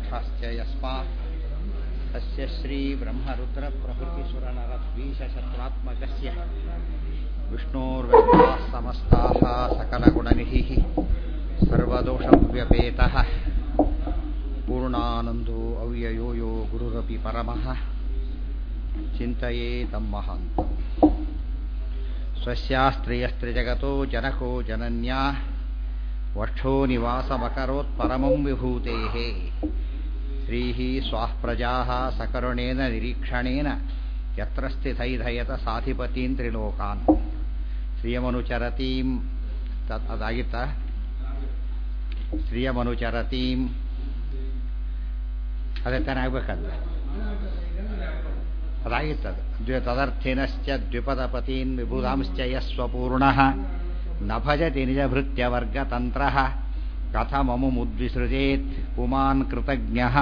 मोक्षाश्च यस्मात् तस्य श्रीब्रह्मरुद्रप्रभृतिसुरनरद्वीषशत्रात्मकस्य विष्णोर्व्यक्ताः समस्ताः सकलगुणनिधिः सर्वदोषव्यपेतः पूर्णानन्दो अव्ययो यो गुरुरपि परमः चिन्तये तं महान्तम् स्वस्यास्त्रियस्त्रिजगतो जनको जनन्या वक्षो निवासमकरोत्परमं विभूतेः श्रीः स्वाः प्रजाः सकरुणेन निरीक्षणेन यत्र स्थितैधयत साधिपतीन् त्रिलोकान् ಶ್ರಿಯಮನುಚರತೀಂ ತತ್ ಅದಾಗಿತ್ತ ಶ್ರಿಯಮನುಚರತೀಂ ಅದೇ ತಾನೇ ಆಗ್ಬೇಕಂದ್ರೆ ಅದಾಗಿತ್ತದು ದ್ವಿ ತದರ್ಥಿನಶ್ಚ ದ್ವಿಪದಪತೀನ್ ವಿಭುಧಾಂಶ್ಚ ಯಸ್ವಪೂರ್ಣಃ ನ ಭಜತಿ ನಿಜಭೃತ್ಯವರ್ಗತಂತ್ರಃ ಕಥಮಮುದ್ವಿಸೃಜೇತ್ ಪುಮಾನ್ ಕೃತಜ್ಞಃ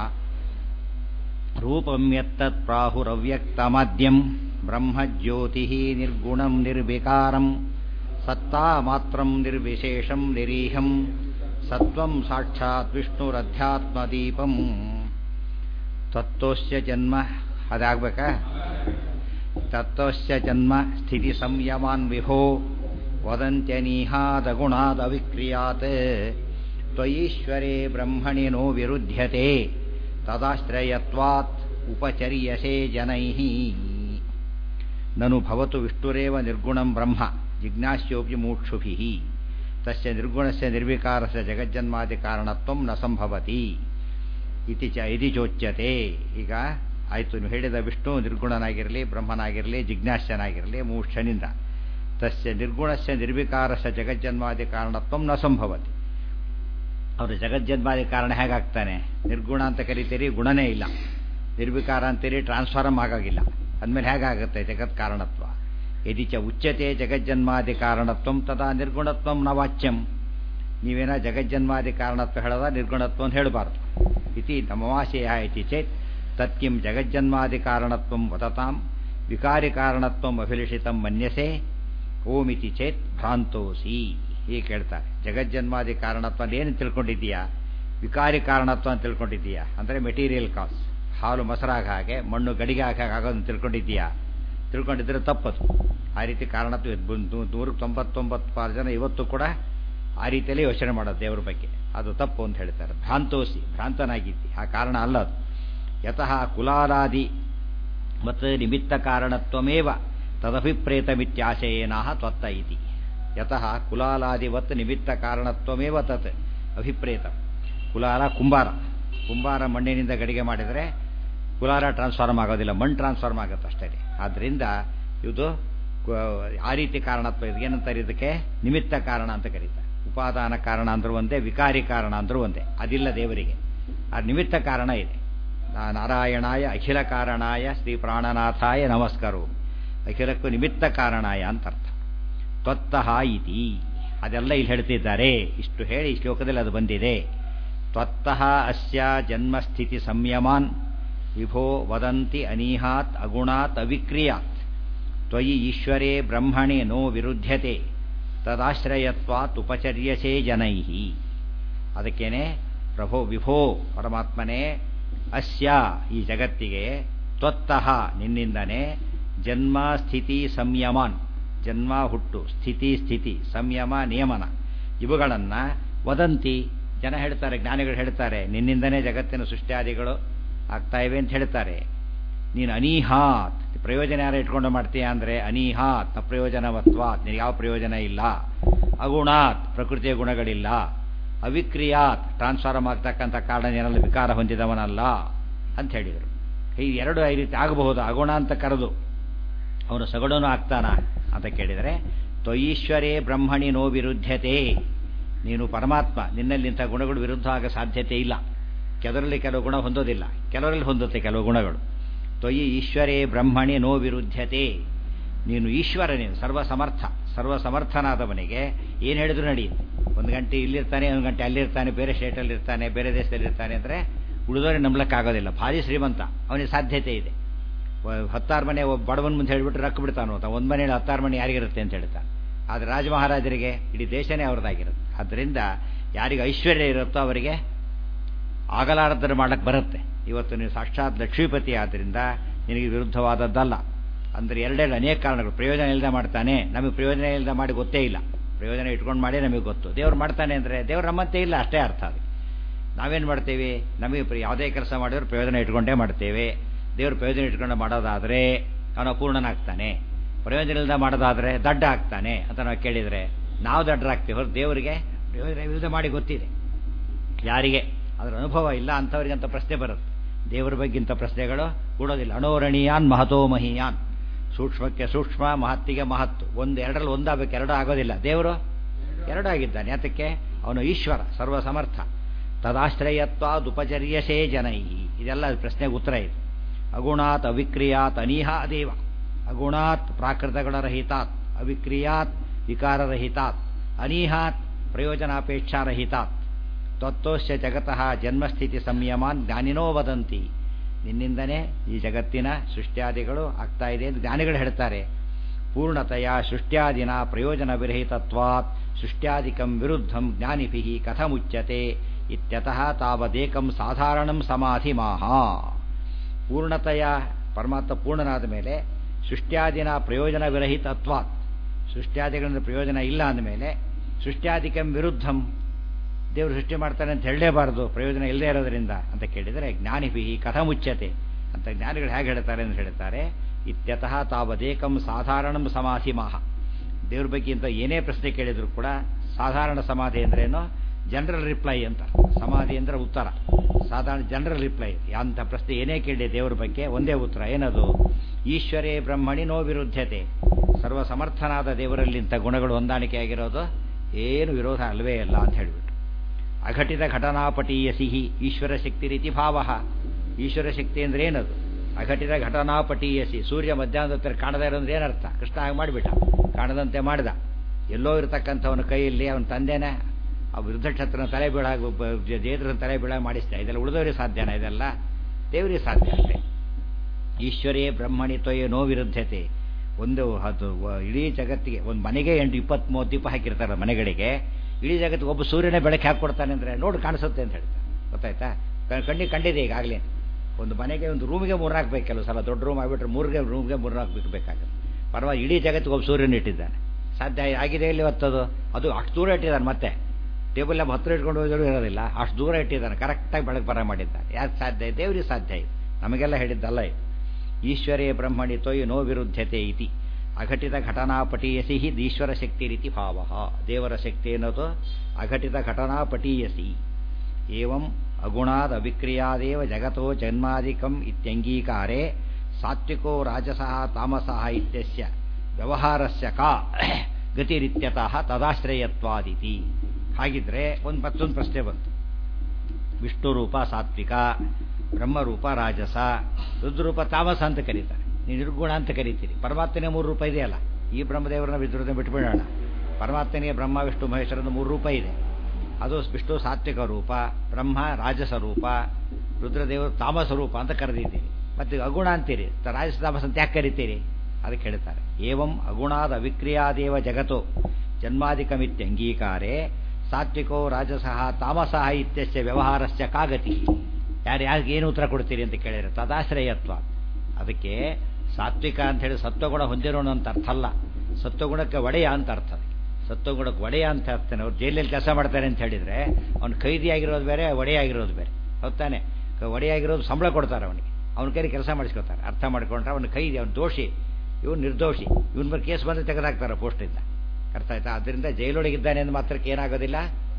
ರೂಪಂ ಯತ್ತತ್ ಪ್ರಾಹುರವ್ಯಕ್ತಮದ್ಯಂ ಬ್ರಹ್ಮಜ್ಯೋತಿಃ ನಿರ್ಗುಣಂ ನಿರ್ವಿಕಾರಂ ಸತ್ತಾ ಮಾತ್ರಂ ನಿರ್ವಿಶೇಷಂ ನಿರೀಹಂ ಸತ್ವಂ ಸಾಕ್ಷಾತ್ ವಿಷ್ಣುರಧ್ಯಾತ್ಮದೀಪಂ ತತ್ವಸ್ಯ ಜನ್ಮ ಅದಾಗಬೇಕಾ ತತ್ವಸ್ಯ ಜನ್ಮ ಸ್ಥಿತಿ ಸಂಯಮಾನ್ ವಿಭೋ ವದಂತ್ಯನೀಹಾದಗುಣಾದವಿಕ್ರಿಯಾತ್ ತ್ವಯೀಶ್ವರೇ ಬ್ರಹ್ಮಣಿ ನೋ ವಿರುಧ್ಯತೆ ತದಾಶ್ರಯತ್ವಾತ್ ಉಪಚರ್ಯಸೆ ಜನೈಃ ನನು ಭವತು ವಿಷ್ಣುರೇವ ನಿರ್ಗುಣಂ ಬ್ರಹ್ಮ ಜಿಜ್ಞಾಸ್ಯೋಪಿ ಮೂಕ್ಷುಭಿಃ ತಸ್ಯ ನಿರ್ಗುಣಸ್ಯ ನಿರ್ವಿಕಾರಸ್ಯ ಜಗಜ್ಜನ್ಮಾದಿ ಕಾರಣತ್ವಂ ನ ಸಂಭವತಿ ಇತಿ ಚ ಇತಿ ಚೋಚ್ಯತೆ ಈಗ ಆಯಿತು ನೀವು ಹೇಳಿದ ವಿಷ್ಣು ನಿರ್ಗುಣನಾಗಿರಲಿ ಬ್ರಹ್ಮನಾಗಿರಲಿ ಜಿಜ್ಞಾಸ್ಯನಾಗಿರಲಿ ಮೂಕ್ಷನಿಂದ ತಸ್ಯ ನಿರ್ಗುಣಸ್ಯ ನಿರ್ವಿಕಾರಸ್ಯ ಜಗಜ್ಜನ್ಮಾದಿ ಕಾರಣತ್ವಂ ನ ಸಂಭವತಿ ಅವರು ಜಗಜ್ಜನ್ಮಾದಿ ಕಾರಣ ಹೇಗಾಗ್ತಾನೆ ನಿರ್ಗುಣ ಅಂತ ಕರಿತೀರಿ ಗುಣನೇ ಇಲ್ಲ ನಿರ್ವಿಕಾರ ಅಂತೀರಿ ಟ್ರಾನ್ಸ್ಫಾರಮ್ ಆಗಾಗಿಲ್ಲ ಅಂದಮೇಲೆ ಹೇಗಾಗುತ್ತೆ ಜಗತ್ ಕಾರಣತ್ವ ಯದಿ ಚ ಉಚ್ಯತೆ ಜಗಜ್ಜನ್ಮಾದಿ ಕಾರಣತ್ವಂ ತದಾ ನಿರ್ಗುಣತ್ವಂ ನ ವಾಚ್ಯಂ ನೀವೇನ ಜಗಜ್ಜನ್ಮಾದಿ ಕಾರಣತ್ವ ಹೇಳದ ನಿರ್ಗುಣತ್ವ ಅಂತ ಹೇಳಬಾರ್ದು ಇತಿ ನಮವಾಶಯ ಇತಿ ಚೇತ್ ತತ್ಕಿಂ ಜಗಜ್ಜನ್ಮಾದಿ ಕಾರಣತ್ವಂ ವದತಾಂ ವಿಕಾರಿ ಕಾರಣತ್ವಂ ಅಭಿಲಿಷಿತಂ ಮನ್ಯಸೆ ಓಮಿತಿ ಚೇತ್ ಭ್ರಾಂತೋಸಿ ಹೀಗೆ ಕೇಳ್ತಾರೆ ಜಗಜ್ಜನ್ಮಾದಿ ಕಾರಣತ್ವ ಏನು ತಿಳ್ಕೊಂಡಿದ್ದೀಯಾ ವಿಕಾರಿ ಕಾರಣತ್ವ ಅಂತ ತಿಳ್ಕೊಂಡಿದ್ದೀಯಾ ಅಂದರೆ ಮೆಟೀರಿಯಲ್ ಕಾಸ್ ಹಾಲು ಮೊಸರಾಗ ಹಾಗೆ ಮಣ್ಣು ಗಡಿಗೆ ಹಾಗೆ ಆಗೋದನ್ನು ತಿಳ್ಕೊಂಡಿದ್ದೀಯಾ ತಿಳ್ಕೊಂಡಿದ್ರೆ ತಪ್ಪದು ಆ ರೀತಿ ಕಾರಣತ್ವ ನೂರಕ್ಕೆ ತೊಂಬತ್ತೊಂಬತ್ತು ಪಾರು ಜನ ಇವತ್ತು ಕೂಡ ಆ ರೀತಿಯಲ್ಲಿ ಯೋಚನೆ ಮಾಡೋದು ದೇವರ ಬಗ್ಗೆ ಅದು ತಪ್ಪು ಅಂತ ಹೇಳ್ತಾರೆ ಭ್ರಾಂತೋಸಿ ಭ್ರಾಂತನಾಗಿದ್ದಿ ಆ ಕಾರಣ ಅಲ್ಲ ಅದು ಯತಃ ಕುಲಾಲಾದಿ ಮತ್ತು ನಿಮಿತ್ತ ಕಾರಣತ್ವಮೇವ ತದಭಿಪ್ರೇತಮಿತ್ಯಾಶಯೇನಾಹ ತ್ವತ್ತ ಇತಿ ಯತಃ ಕುಲಾಲಾದಿವತ್ ನಿಮಿತ್ತ ಕಾರಣತ್ವಮೇವ ತತ್ ಅಭಿಪ್ರೇತ ಕುಲಾಲ ಕುಂಬಾರ ಕುಂಬಾರ ಮಣ್ಣಿನಿಂದ ಗಡಿಗೆ ಮಾಡಿದರೆ ಕುಲಾರ ಟ್ರಾನ್ಸ್ಫಾರ್ಮ್ ಆಗೋದಿಲ್ಲ ಮಣ್ಣು ಟ್ರಾನ್ಸ್ಫಾರ್ಮ್ ಆಗುತ್ತೆ ಅಷ್ಟೇ ಆದ್ದರಿಂದ ಇದು ಆ ರೀತಿ ಕಾರಣತ್ವ ಇದು ಏನಂತಾರೆ ಇದಕ್ಕೆ ನಿಮಿತ್ತ ಕಾರಣ ಅಂತ ಕರೀತಾರೆ ಉಪಾದಾನ ಕಾರಣ ಅಂದ್ರೂ ಒಂದೇ ವಿಕಾರಿ ಕಾರಣ ಅಂದ್ರೂ ಒಂದೇ ಅದಿಲ್ಲ ದೇವರಿಗೆ ಆ ನಿಮಿತ್ತ ಕಾರಣ ಇದೆ ನಾರಾಯಣಾಯ ಅಖಿಲ ಕಾರಣಾಯ ಶ್ರೀ ಪ್ರಾಣನಾಥಾಯ ನಮಸ್ಕಾರವು ಅಖಿಲಕ್ಕೂ ನಿಮಿತ್ತ ಕಾರಣಾಯ ಅಂತ ಅರ್ಥ ತ್ವತ್ತಃ ಇತಿ ಅದೆಲ್ಲ ಇಲ್ಲಿ ಹೇಳ್ತಿದ್ದಾರೆ ಇಷ್ಟು ಹೇಳಿ ಈ ಶ್ಲೋಕದಲ್ಲಿ ಅದು ಬಂದಿದೆ ತ್ವತ್ತಃ ಅಸ್ಯ ಜನ್ಮಸ್ಥಿತಿ ಸಂಯಮಾನ್ ವಿಭೋ ವದಂತಿ ಅನೀಹಾತ್ ಅಗುಣಾತ್ ಅವಿಕ್ರಿಯಾತ್ ತ್ವಯಿ ಈಶ್ವರೇ ಬ್ರಹ್ಮಣೆ ನೋ ವಿರುದ್ಧತೆ ತದಾಶ್ರಯತ್ವಾತ್ ಉಪಚರ್ಯಸೇ ಜನೈ ಅದಕ್ಕೇನೆ ಪ್ರಭೋ ವಿಭೋ ಪರಮಾತ್ಮನೇ ಅಸ್ಯ ಈ ಜಗತ್ತಿಗೆ ತ್ವತ್ತಃ ನಿನ್ನಿಂದನೇ ಜನ್ಮ ಸ್ಥಿತಿ ಸಂಯಮಾನ್ ಜನ್ಮ ಹುಟ್ಟು ಸ್ಥಿತಿ ಸ್ಥಿತಿ ಸಂಯಮ ನಿಯಮನ ಇವುಗಳನ್ನು ವದಂತಿ ಜನ ಹೇಳ್ತಾರೆ ಜ್ಞಾನಿಗಳು ಹೇಳ್ತಾರೆ ನಿನ್ನಿಂದನೇ ಜಗತ್ತಿನ ಸೃಷ್ಟಿಯಾದಿಗಳು ಆಗ್ತಾ ಇವೆ ಅಂತ ಹೇಳ್ತಾರೆ ನೀನು ಅನೀಹಾತ್ ಪ್ರಯೋಜನ ಯಾರು ಇಟ್ಕೊಂಡು ಮಾಡ್ತೀಯ ಅಂದರೆ ಅನೀಹಾತ್ ಅಪ್ರಯೋಜನವತ್ವಾತ್ ನಿನಗೆ ಯಾವ ಪ್ರಯೋಜನ ಇಲ್ಲ ಅಗುಣಾತ್ ಪ್ರಕೃತಿಯ ಗುಣಗಳಿಲ್ಲ ಅವಿಕ್ರಿಯಾತ್ ಟ್ರಾನ್ಸ್ಫಾರ್ಮ್ ಆಗ್ತಕ್ಕಂಥ ಕಾರಣ ಏನೆಲ್ಲ ವಿಕಾರ ಹೊಂದಿದವನಲ್ಲ ಅಂತ ಹೇಳಿದರು ಈ ಎರಡು ಈ ರೀತಿ ಆಗಬಹುದು ಅಗುಣ ಅಂತ ಕರೆದು ಅವನು ಸಗುಣನೂ ಆಗ್ತಾನ ಅಂತ ಕೇಳಿದರೆ ತ್ವಯೀಶ್ವರೇ ಬ್ರಹ್ಮಣಿ ನೋ ವಿರುದ್ಧತೆ ನೀನು ಪರಮಾತ್ಮ ನಿನ್ನಲ್ಲಿ ಇಂಥ ಗುಣಗಳು ವಿರುದ್ಧ ಆಗ ಸಾಧ್ಯತೆ ಇಲ್ಲ ಕೆಲವರಲ್ಲಿ ಕೆಲವು ಗುಣ ಹೊಂದೋದಿಲ್ಲ ಕೆಲವರಲ್ಲಿ ಹೊಂದುತ್ತೆ ಕೆಲವು ಗುಣಗಳು ತ್ವಯಿ ಈಶ್ವರೇ ಬ್ರಹ್ಮಣಿ ನೋ ವಿರುದ್ಧತೆ ನೀನು ಈಶ್ವರ ನೀನು ಸರ್ವಸಮರ್ಥ ಸರ್ವಸಮರ್ಥನಾದವನಿಗೆ ಏನು ಹೇಳಿದ್ರು ನಡೆಯುತ್ತೆ ಒಂದು ಗಂಟೆ ಇಲ್ಲಿರ್ತಾನೆ ಒಂದು ಗಂಟೆ ಅಲ್ಲಿರ್ತಾನೆ ಬೇರೆ ಸ್ಟೇಟಲ್ಲಿ ಇರ್ತಾನೆ ಬೇರೆ ದೇಶದಲ್ಲಿ ಇರ್ತಾನೆ ಅಂದರೆ ಉಳಿದವರೆ ನಂಬಲಕ್ಕಾಗೋದಿಲ್ಲ ಭಾರಿ ಶ್ರೀಮಂತ ಅವನಿಗೆ ಸಾಧ್ಯತೆ ಇದೆ ಹತ್ತಾರು ಮನೆ ಒಬ್ಬ ಬಡವನ ಮುಂದೆ ಹೇಳಿಬಿಟ್ರೆ ರೊಕ್ಕ ಬಿಡ್ತಾನೋ ಅಂತ ಒಂದು ಮನೆಯಲ್ಲಿ ಹತ್ತಾರು ಮನೆ ಯಾರಿಗಿರುತ್ತೆ ಅಂತ ಹೇಳ್ತಾನೆ ಆದರೆ ರಾಜ ಮಹಾರಾಜರಿಗೆ ಇಡೀ ದೇಶನೇ ಅವ್ರದ್ದಾಗಿರುತ್ತೆ ಆದ್ದರಿಂದ ಯಾರಿಗೆ ಐಶ್ವರ್ಯ ಇರುತ್ತೋ ಅವರಿಗೆ ಆಗಲಾರದನ್ನು ಮಾಡಕ್ಕೆ ಬರುತ್ತೆ ಇವತ್ತು ನೀವು ಸಾಕ್ಷಾತ್ ಲಕ್ಷ್ಮೀಪತಿ ಆದ್ದರಿಂದ ನಿನಗೆ ವಿರುದ್ಧವಾದದ್ದಲ್ಲ ಅಂದರೆ ಎರಡೆರಡು ಅನೇಕ ಕಾರಣಗಳು ಪ್ರಯೋಜನ ಇಲ್ಲದೆ ಮಾಡ್ತಾನೆ ನಮಗೆ ಪ್ರಯೋಜನ ಇಲ್ಲದೆ ಮಾಡಿ ಗೊತ್ತೇ ಇಲ್ಲ ಪ್ರಯೋಜನ ಇಟ್ಕೊಂಡು ಮಾಡಿ ನಮಗೆ ಗೊತ್ತು ದೇವ್ರು ಮಾಡ್ತಾನೆ ಅಂದರೆ ದೇವ್ರು ನಮ್ಮಂತೆ ಇಲ್ಲ ಅಷ್ಟೇ ಅರ್ಥ ಅದು ನಾವೇನು ಮಾಡ್ತೀವಿ ನಮಗೆ ಪ್ರ- ಯಾವುದೇ ಕೆಲಸ ಮಾಡಿದ್ರು ಪ್ರಯೋಜನ ಇಟ್ಕೊಂಡೇ ಮಾಡ್ತೇವೆ ದೇವ್ರು ಪ್ರಯೋಜನ ಇಟ್ಕೊಂಡು ಮಾಡೋದಾದರೆ ಅವನು ಅಪೂರ್ಣನಾಗ್ತಾನೆ ಪ್ರಯೋಜನ ಇಲ್ಲದೆ ಮಾಡೋದಾದರೆ ದಡ್ಡ ಆಗ್ತಾನೆ ಅಂತ ನಾವು ಕೇಳಿದರೆ ನಾವು ದಡ್ಡರಾಗ್ತೀವಿ ಹೊರತು ದೇವರಿಗೆ ಪ್ರಯೋಜನ ಇಲ್ಲದೆ ಮಾಡಿ ಗೊತ್ತಿದೆ ಯಾರಿಗೆ ಅದರ ಅನುಭವ ಇಲ್ಲ ಅಂಥವ್ರಿಗೆ ಅಂತ ಪ್ರಶ್ನೆ ಬರುತ್ತೆ ದೇವರ ಬಗ್ಗೆ ಇಂಥ ಪ್ರಶ್ನೆಗಳು ಕೂಡೋದಿಲ್ಲ ಅಣೋರಣೀಯಾನ್ ಮಹತೋ ಮಹೀಯಾನ್ ಸೂಕ್ಷ್ಮಕ್ಕೆ ಸೂಕ್ಷ್ಮ ಮಹತ್ತಿಗೆ ಮಹತ್ತು ಒಂದು ಎರಡರಲ್ಲಿ ಒಂದಾಗಬೇಕು ಎರಡು ಆಗೋದಿಲ್ಲ ದೇವರು ಎರಡು ಆಗಿದ್ದಾನೆ ಯಾತಕ್ಕೆ ಅವನು ಈಶ್ವರ ಸರ್ವ ಸಮರ್ಥ ತದಾಶ್ರಯತ್ವಾದುಪಚರ್ಯಸೇ ಜನೈ ಇದೆಲ್ಲ ಪ್ರಶ್ನೆಗೆ ಉತ್ತರ ಇದೆ ಅಗುಣಾತ್ ಅವಿಕ್ರಿಯಾತ್ ಅನೀಹಾ ದೇವ ಅಗುಣಾತ್ ಪ್ರಾಕೃತಗಳ ರಹಿತಾತ್ ಅವಿಕ್ರಿಯಾತ್ ವಿಕಾರರಹಿತಾತ್ ಅನೀಹಾತ್ ಪ್ರಯೋಜನಾಪೇಕ್ಷಾರಹಿತಾತ್ ತತ್ವಸ್ಯ ಜಗತಃ ಜನ್ಮಸ್ಥಿತಿ ಸಂಯಮಾನ್ ಜ್ಞಾನಿನೋ ವದಂತಿ ನಿನ್ನಿಂದನೇ ಈ ಜಗತ್ತಿನ ಸೃಷ್ಟ್ಯಾದಿಗಳು ಆಗ್ತಾ ಇದೆ ಎಂದು ಜ್ಞಾನಿಗಳು ಹೇಳ್ತಾರೆ ಪೂರ್ಣತೆಯ ಸೃಷ್ಟ್ಯಾದಿನ ಪ್ರಯೋಜನ ವಿರಹಿತತ್ವಾತ್ ಸೃಷ್ಟ್ಯಾದಿಕಂ ವಿರುದ್ಧಂ ಜ್ಞಾನಿಭಿ ಕಥಮುಚ್ಯತೆ ಇತ್ಯತಃ ತಾವದೇಕಂ ಸಾಧಾರಣಂ ಸಮಾಧಿ ಮಾಹ ಪೂರ್ಣತೆಯ ಪರಮಾತ್ಮ ಪೂರ್ಣನಾದ ಮೇಲೆ ಸೃಷ್ಟ್ಯಾದಿನ ಪ್ರಯೋಜನ ವಿರಹಿತತ್ವಾತ್ ಸೃಷ್ಟ್ಯಾದಿಗಳಿಂದ ಪ್ರಯೋಜನ ಇಲ್ಲ ಅಂದಮೇಲೆ ಸೃಷ್ಟ್ಯಾದಿಕಂ ವಿರುದ್ಧಂ ದೇವರು ಸೃಷ್ಟಿ ಮಾಡ್ತಾನೆ ಅಂತ ಹೇಳಲೇಬಾರದು ಪ್ರಯೋಜನ ಇಲ್ಲದೆ ಇರೋದ್ರಿಂದ ಅಂತ ಕೇಳಿದರೆ ಜ್ಞಾನಿಭಿ ಕಥಮುಚ್ಯತೆ ಅಂತ ಜ್ಞಾನಿಗಳು ಹೇಗೆ ಹೇಳ್ತಾರೆ ಅಂತ ಹೇಳ್ತಾರೆ ಇತ್ಯತಃ ತಾವದೇಕಂ ಸಾಧಾರಣಂ ಸಮಾಧಿ ಮಾಹ ದೇವ್ರ ಬಗ್ಗೆ ಅಂತ ಏನೇ ಪ್ರಶ್ನೆ ಕೇಳಿದ್ರು ಕೂಡ ಸಾಧಾರಣ ಸಮಾಧಿ ಅಂದ್ರೇನು ಜನರಲ್ ರಿಪ್ಲೈ ಅಂತ ಸಮಾಧಿ ಅಂದ್ರೆ ಉತ್ತರ ಸಾಧಾರಣ ಜನರಲ್ ರಿಪ್ಲೈ ಅಂತ ಪ್ರಶ್ನೆ ಏನೇ ಕೇಳಿ ದೇವರ ಬಗ್ಗೆ ಒಂದೇ ಉತ್ತರ ಏನದು ಈಶ್ವರೇ ಬ್ರಹ್ಮಣಿ ನೋ ವಿರುದ್ಧತೆ ಸರ್ವ ಸಮರ್ಥನಾದ ದೇವರಲ್ಲಿಂಥ ಗುಣಗಳು ಹೊಂದಾಣಿಕೆ ಆಗಿರೋದು ಏನು ವಿರೋಧ ಅಲ್ವೇ ಅಲ್ಲ ಅಂತ ಹೇಳಿಬಿಟ್ಟು ಅಘಟಿತ ಘಟನಾಪಟೀಯ ಸಿಹಿ ಈಶ್ವರ ಶಕ್ತಿ ರೀತಿ ಭಾವ ಈಶ್ವರ ಶಕ್ತಿ ಅಂದ್ರೆ ಏನದು ಅಘಟಿತ ಘಟನಾಪಟೀಯಸಿ ಸೂರ್ಯ ಮಧ್ಯಾಹ್ನದ ಹತ್ತಿರ ಕಾಣದೇ ಇರೋದ್ರೆ ಏನರ್ಥ ಕೃಷ್ಣ ಹಾಗೆ ಮಾಡಿಬಿಟ್ಟ ಕಾಣದಂತೆ ಮಾಡಿದ ಎಲ್ಲೋ ಇರತಕ್ಕಂಥವನ ಕೈಯಲ್ಲಿ ಅವನ ತಂದೆನೇ ಆ ವೃದ್ಧಕ್ಷತ್ರನ ತಲೆ ಬೀಳಾಗ ಜೇದ್ರನ ತಲೆ ಬೀಳಾಗ ಮಾಡಿಸ್ತಾ ಇದೆಲ್ಲ ಉಳಿದವರಿಗೆ ಸಾಧ್ಯನಾ ಇದೆಲ್ಲ ದೇವರಿಗೆ ಸಾಧ್ಯ ಅಷ್ಟೇ ಈಶ್ವರೇ ಬ್ರಹ್ಮಣಿ ತ್ವಯೇ ನೋ ವಿರುದ್ಧತೆ ಒಂದು ಅದು ವ- ಇಡೀ ಜಗತ್ತಿಗೆ ಒಂದು ಮನೆಗೆ ಎಂಟು ಇಪ್ಪತ್ತ್ ಮೂವತ್ತು ದೀಪ ಹಾಕಿರ್ತಾರೆ ಮನೆಗಳಿಗೆ ಇಡೀ ಜಗತ್ತಿಗೆ ಒಬ್ಬ ಸೂರ್ಯನೇ ಬೆಳಕು ಹಾಕ್ಕೊಡ್ತಾನೆ ಅಂದರೆ ನೋಡಿ ಕಾಣಿಸುತ್ತೆ ಅಂತ ಹೇಳ್ತಾರೆ ಗೊತ್ತಾಯ್ತಾ ಕ- ಕಣ್ಣಿಗೆ ಕಂಡಿದೆ ಈಗಾಗಲೇ ಒಂದು ಮನೆಗೆ ಒಂದು ರೂಮಿಗೆ ಮೂರು ಹಾಕ್ಬೇಕು ಕೆಲವು ಸಲ ದೊಡ್ಡ ರೂಮ್ ಆಗಿಬಿಟ್ರೆ ಮೂರಿಗೆ ರೂಮ್ಗೆ ಮೂರು ಹಾಕ್ಬೇಕು ಬೇಕಾಗುತ್ತೆ ಪರವಾಗಿ ಇಡೀ ಜಗತ್ತಿಗೆ ಒಬ್ಬ ಸೂರ್ಯನ ಇಟ್ಟಿದ್ದಾನೆ ಸಾಧ್ಯ ಆಗಿದೆ ಇಲ್ಲಿ ಇವತ್ತದು ಅದು ಅಷ್ಟು ದೂರ ಇಟ್ಟಿದ್ದಾನೆ ಮತ್ತೆ ಟೇಬಲ್ ನಮ್ಮ ಹತ್ರ ಇಟ್ಕೊಂಡು ಹೋದರೂ ಇರೋದಿಲ್ಲ ಅಷ್ಟು ದೂರ ಇಟ್ಟಿದ್ದಾನೆ ಕರೆಕ್ಟಾಗಿ ಬೆಳಕು ಬರ ಮಾಡಿದ್ದಾನೆ ಯಾಕೆ ಸಾಧ್ಯ ಇದೆ ದೇವರಿಗೆ ಸಾಧ್ಯ ಇದೆ ನಮಗೆಲ್ಲ ಹೇಳಿದ್ದಲ್ಲ ಇದು ಈಶ್ವರೇ ಬ್ರಹ್ಮಣಿ ತೊಯ್ ನೋ ವಿರುದ್ಧತೆ ಇತಿ ಅಘಟಿತ ಘಟನಾಪಟೀಯಸಿ ಹಿ ಈಶ್ವರ ಶಕ್ತಿ ರೀತಿ ಭಾವ ದೇವರ ಶಕ್ತಿ ಅನ್ನೋದು ಅಘಟಿತ ಘಟನಾಪಟೀಯಸಿ ಏವಂ ಅಗುಣಾದ್ ಅವಿಕ್ರಿಯಾದೇವ ಜಗತೋ ಜನ್ಮಾದಿಕಂ ಇತ್ಯಂಗೀಕಾರೆ ಸಾತ್ವಿಕೋ ರಾಜಸಃ ತಾಮಸಃ ಇತ್ಯಸ್ಯ ವ್ಯವಹಾರಸ್ಯ ಕಾ ಗತಿರಿತ್ಯತಃ ತದಾಶ್ರಯತ್ವಾದಿತಿ ಹಾಗಿದ್ರೆ ಒಂದು ಮತ್ತೊಂದು ಪ್ರಶ್ನೆ ಬಂತು ವಿಷ್ಣು ರೂಪ ಸಾತ್ವಿಕ ಬ್ರಹ್ಮರೂಪ ರಾಜಸ ರುದ್ರರೂಪ ತಾಮಸ ಅಂತ ಕರೀತಾರೆ ನೀವು ನಿರ್ಗುಣ ಅಂತ ಕರೀತೀರಿ ಪರಮಾತ್ಮನೇ ಮೂರು ರೂಪ ಇದೆಯಲ್ಲ ಈ ಬ್ರಹ್ಮದೇವರನ್ನ ವಿದ್ಯುತ್ ಬಿಟ್ಬಿಡೋಣ ಪರಮಾತ್ಮನಿಗೆ ಬ್ರಹ್ಮ ವಿಷ್ಣು ಮಹೇಶ್ವರನ ಮೂರು ರೂಪ ಇದೆ ಅದು ವಿಷ್ಣು ಸಾತ್ವಿಕ ರೂಪ ಬ್ರಹ್ಮ ರಾಜಸ ರೂಪ ರುದ್ರದೇವರು ತಾಮಸ ರೂಪ ಅಂತ ಕರೆದಿದ್ದೀರಿ ಮತ್ತೆ ಅಗುಣ ಅಂತೀರಿ ತ- ರಾಜಸ ತಾಮಸ ಅಂತ ಯಾಕೆ ಕರಿತೀರಿ ಅದಕ್ಕೆ ಹೇಳ್ತಾರೆ ಏವಂ ಅಗುಣಾದ ಅವಿಕ್ರಿಯಾದೇವ ಜಗತ್ತೋ ಜನ್ಮಾದಿಕಮಿತ್ಯಂಗೀಕಾರೆ ಸಾತ್ವಿಕೋ ರಾಜಸಃ ತಾಮಸಃ ಇತ್ಯಸ್ಯ ವ್ಯವಹಾರಸ್ಯ ಕಾಗತಿ ಯಾರು ಯಾರಿಗೆ ಏನು ಉತ್ತರ ಕೊಡ್ತೀರಿ ಅಂತ ಕೇಳಿದ್ರೆ ತದಾಶ್ರಯತ್ವ ಅದಕ್ಕೆ ಸಾತ್ವಿಕ ಅಂತ ಹೇಳಿ ಸತ್ವಗುಣ ಹೊಂದಿರೋಣ ಅಂತ ಅರ್ಥ ಅಲ್ಲ ಸತ್ವಗುಣಕ್ಕೆ ಒಡೆಯ ಅಂತ ಅರ್ಥ ಅದಕ್ಕೆ ಸತ್ವಗುಣಕ್ಕೆ ಒಡೆಯ ಅಂತ ಅರ್ಥನೇ ಅವ್ರು ಜೈಲಲ್ಲಿ ಕೆಲಸ ಮಾಡ್ತಾರೆ ಅಂತ ಹೇಳಿದ್ರೆ ಅವ್ನು ಖೈದಿ ಆಗಿರೋದು ಬೇರೆ ಒಡೆಯಾಗಿರೋದು ಬೇರೆ ಹೊತ್ತಾನೆ ಒಡೆಯಾಗಿರೋದು ಸಂಬಳ ಕೊಡ್ತಾರೆ ಅವನಿಗೆ ಅವನ ಕೈಲಿ ಕೆಲಸ ಮಾಡಿಸ್ಕೊತಾರೆ ಅರ್ಥ ಮಾಡ್ಕೊಂಡ್ರೆ ಅವನು ಖೈದಿ ಅವನು ದೋಷಿ ಇವನು ನಿರ್ದೋಷಿ ಇವನ್ ಮೇಲೆ ಕೇಸ್ ಬಂದು ತೆಗೆದಾಕ್ತಾರೆ ಪೋಸ್ಟಿಂದ ಅರ್ಥ ಆಯ್ತಾ ಅದರಿಂದ ಜೈಲೊಳಗಿದ್ದಾನೆ ಅಂದ ಮಾತ್ರಕ್ಕೆ ಏನಾಗೋದಿಲ್ಲ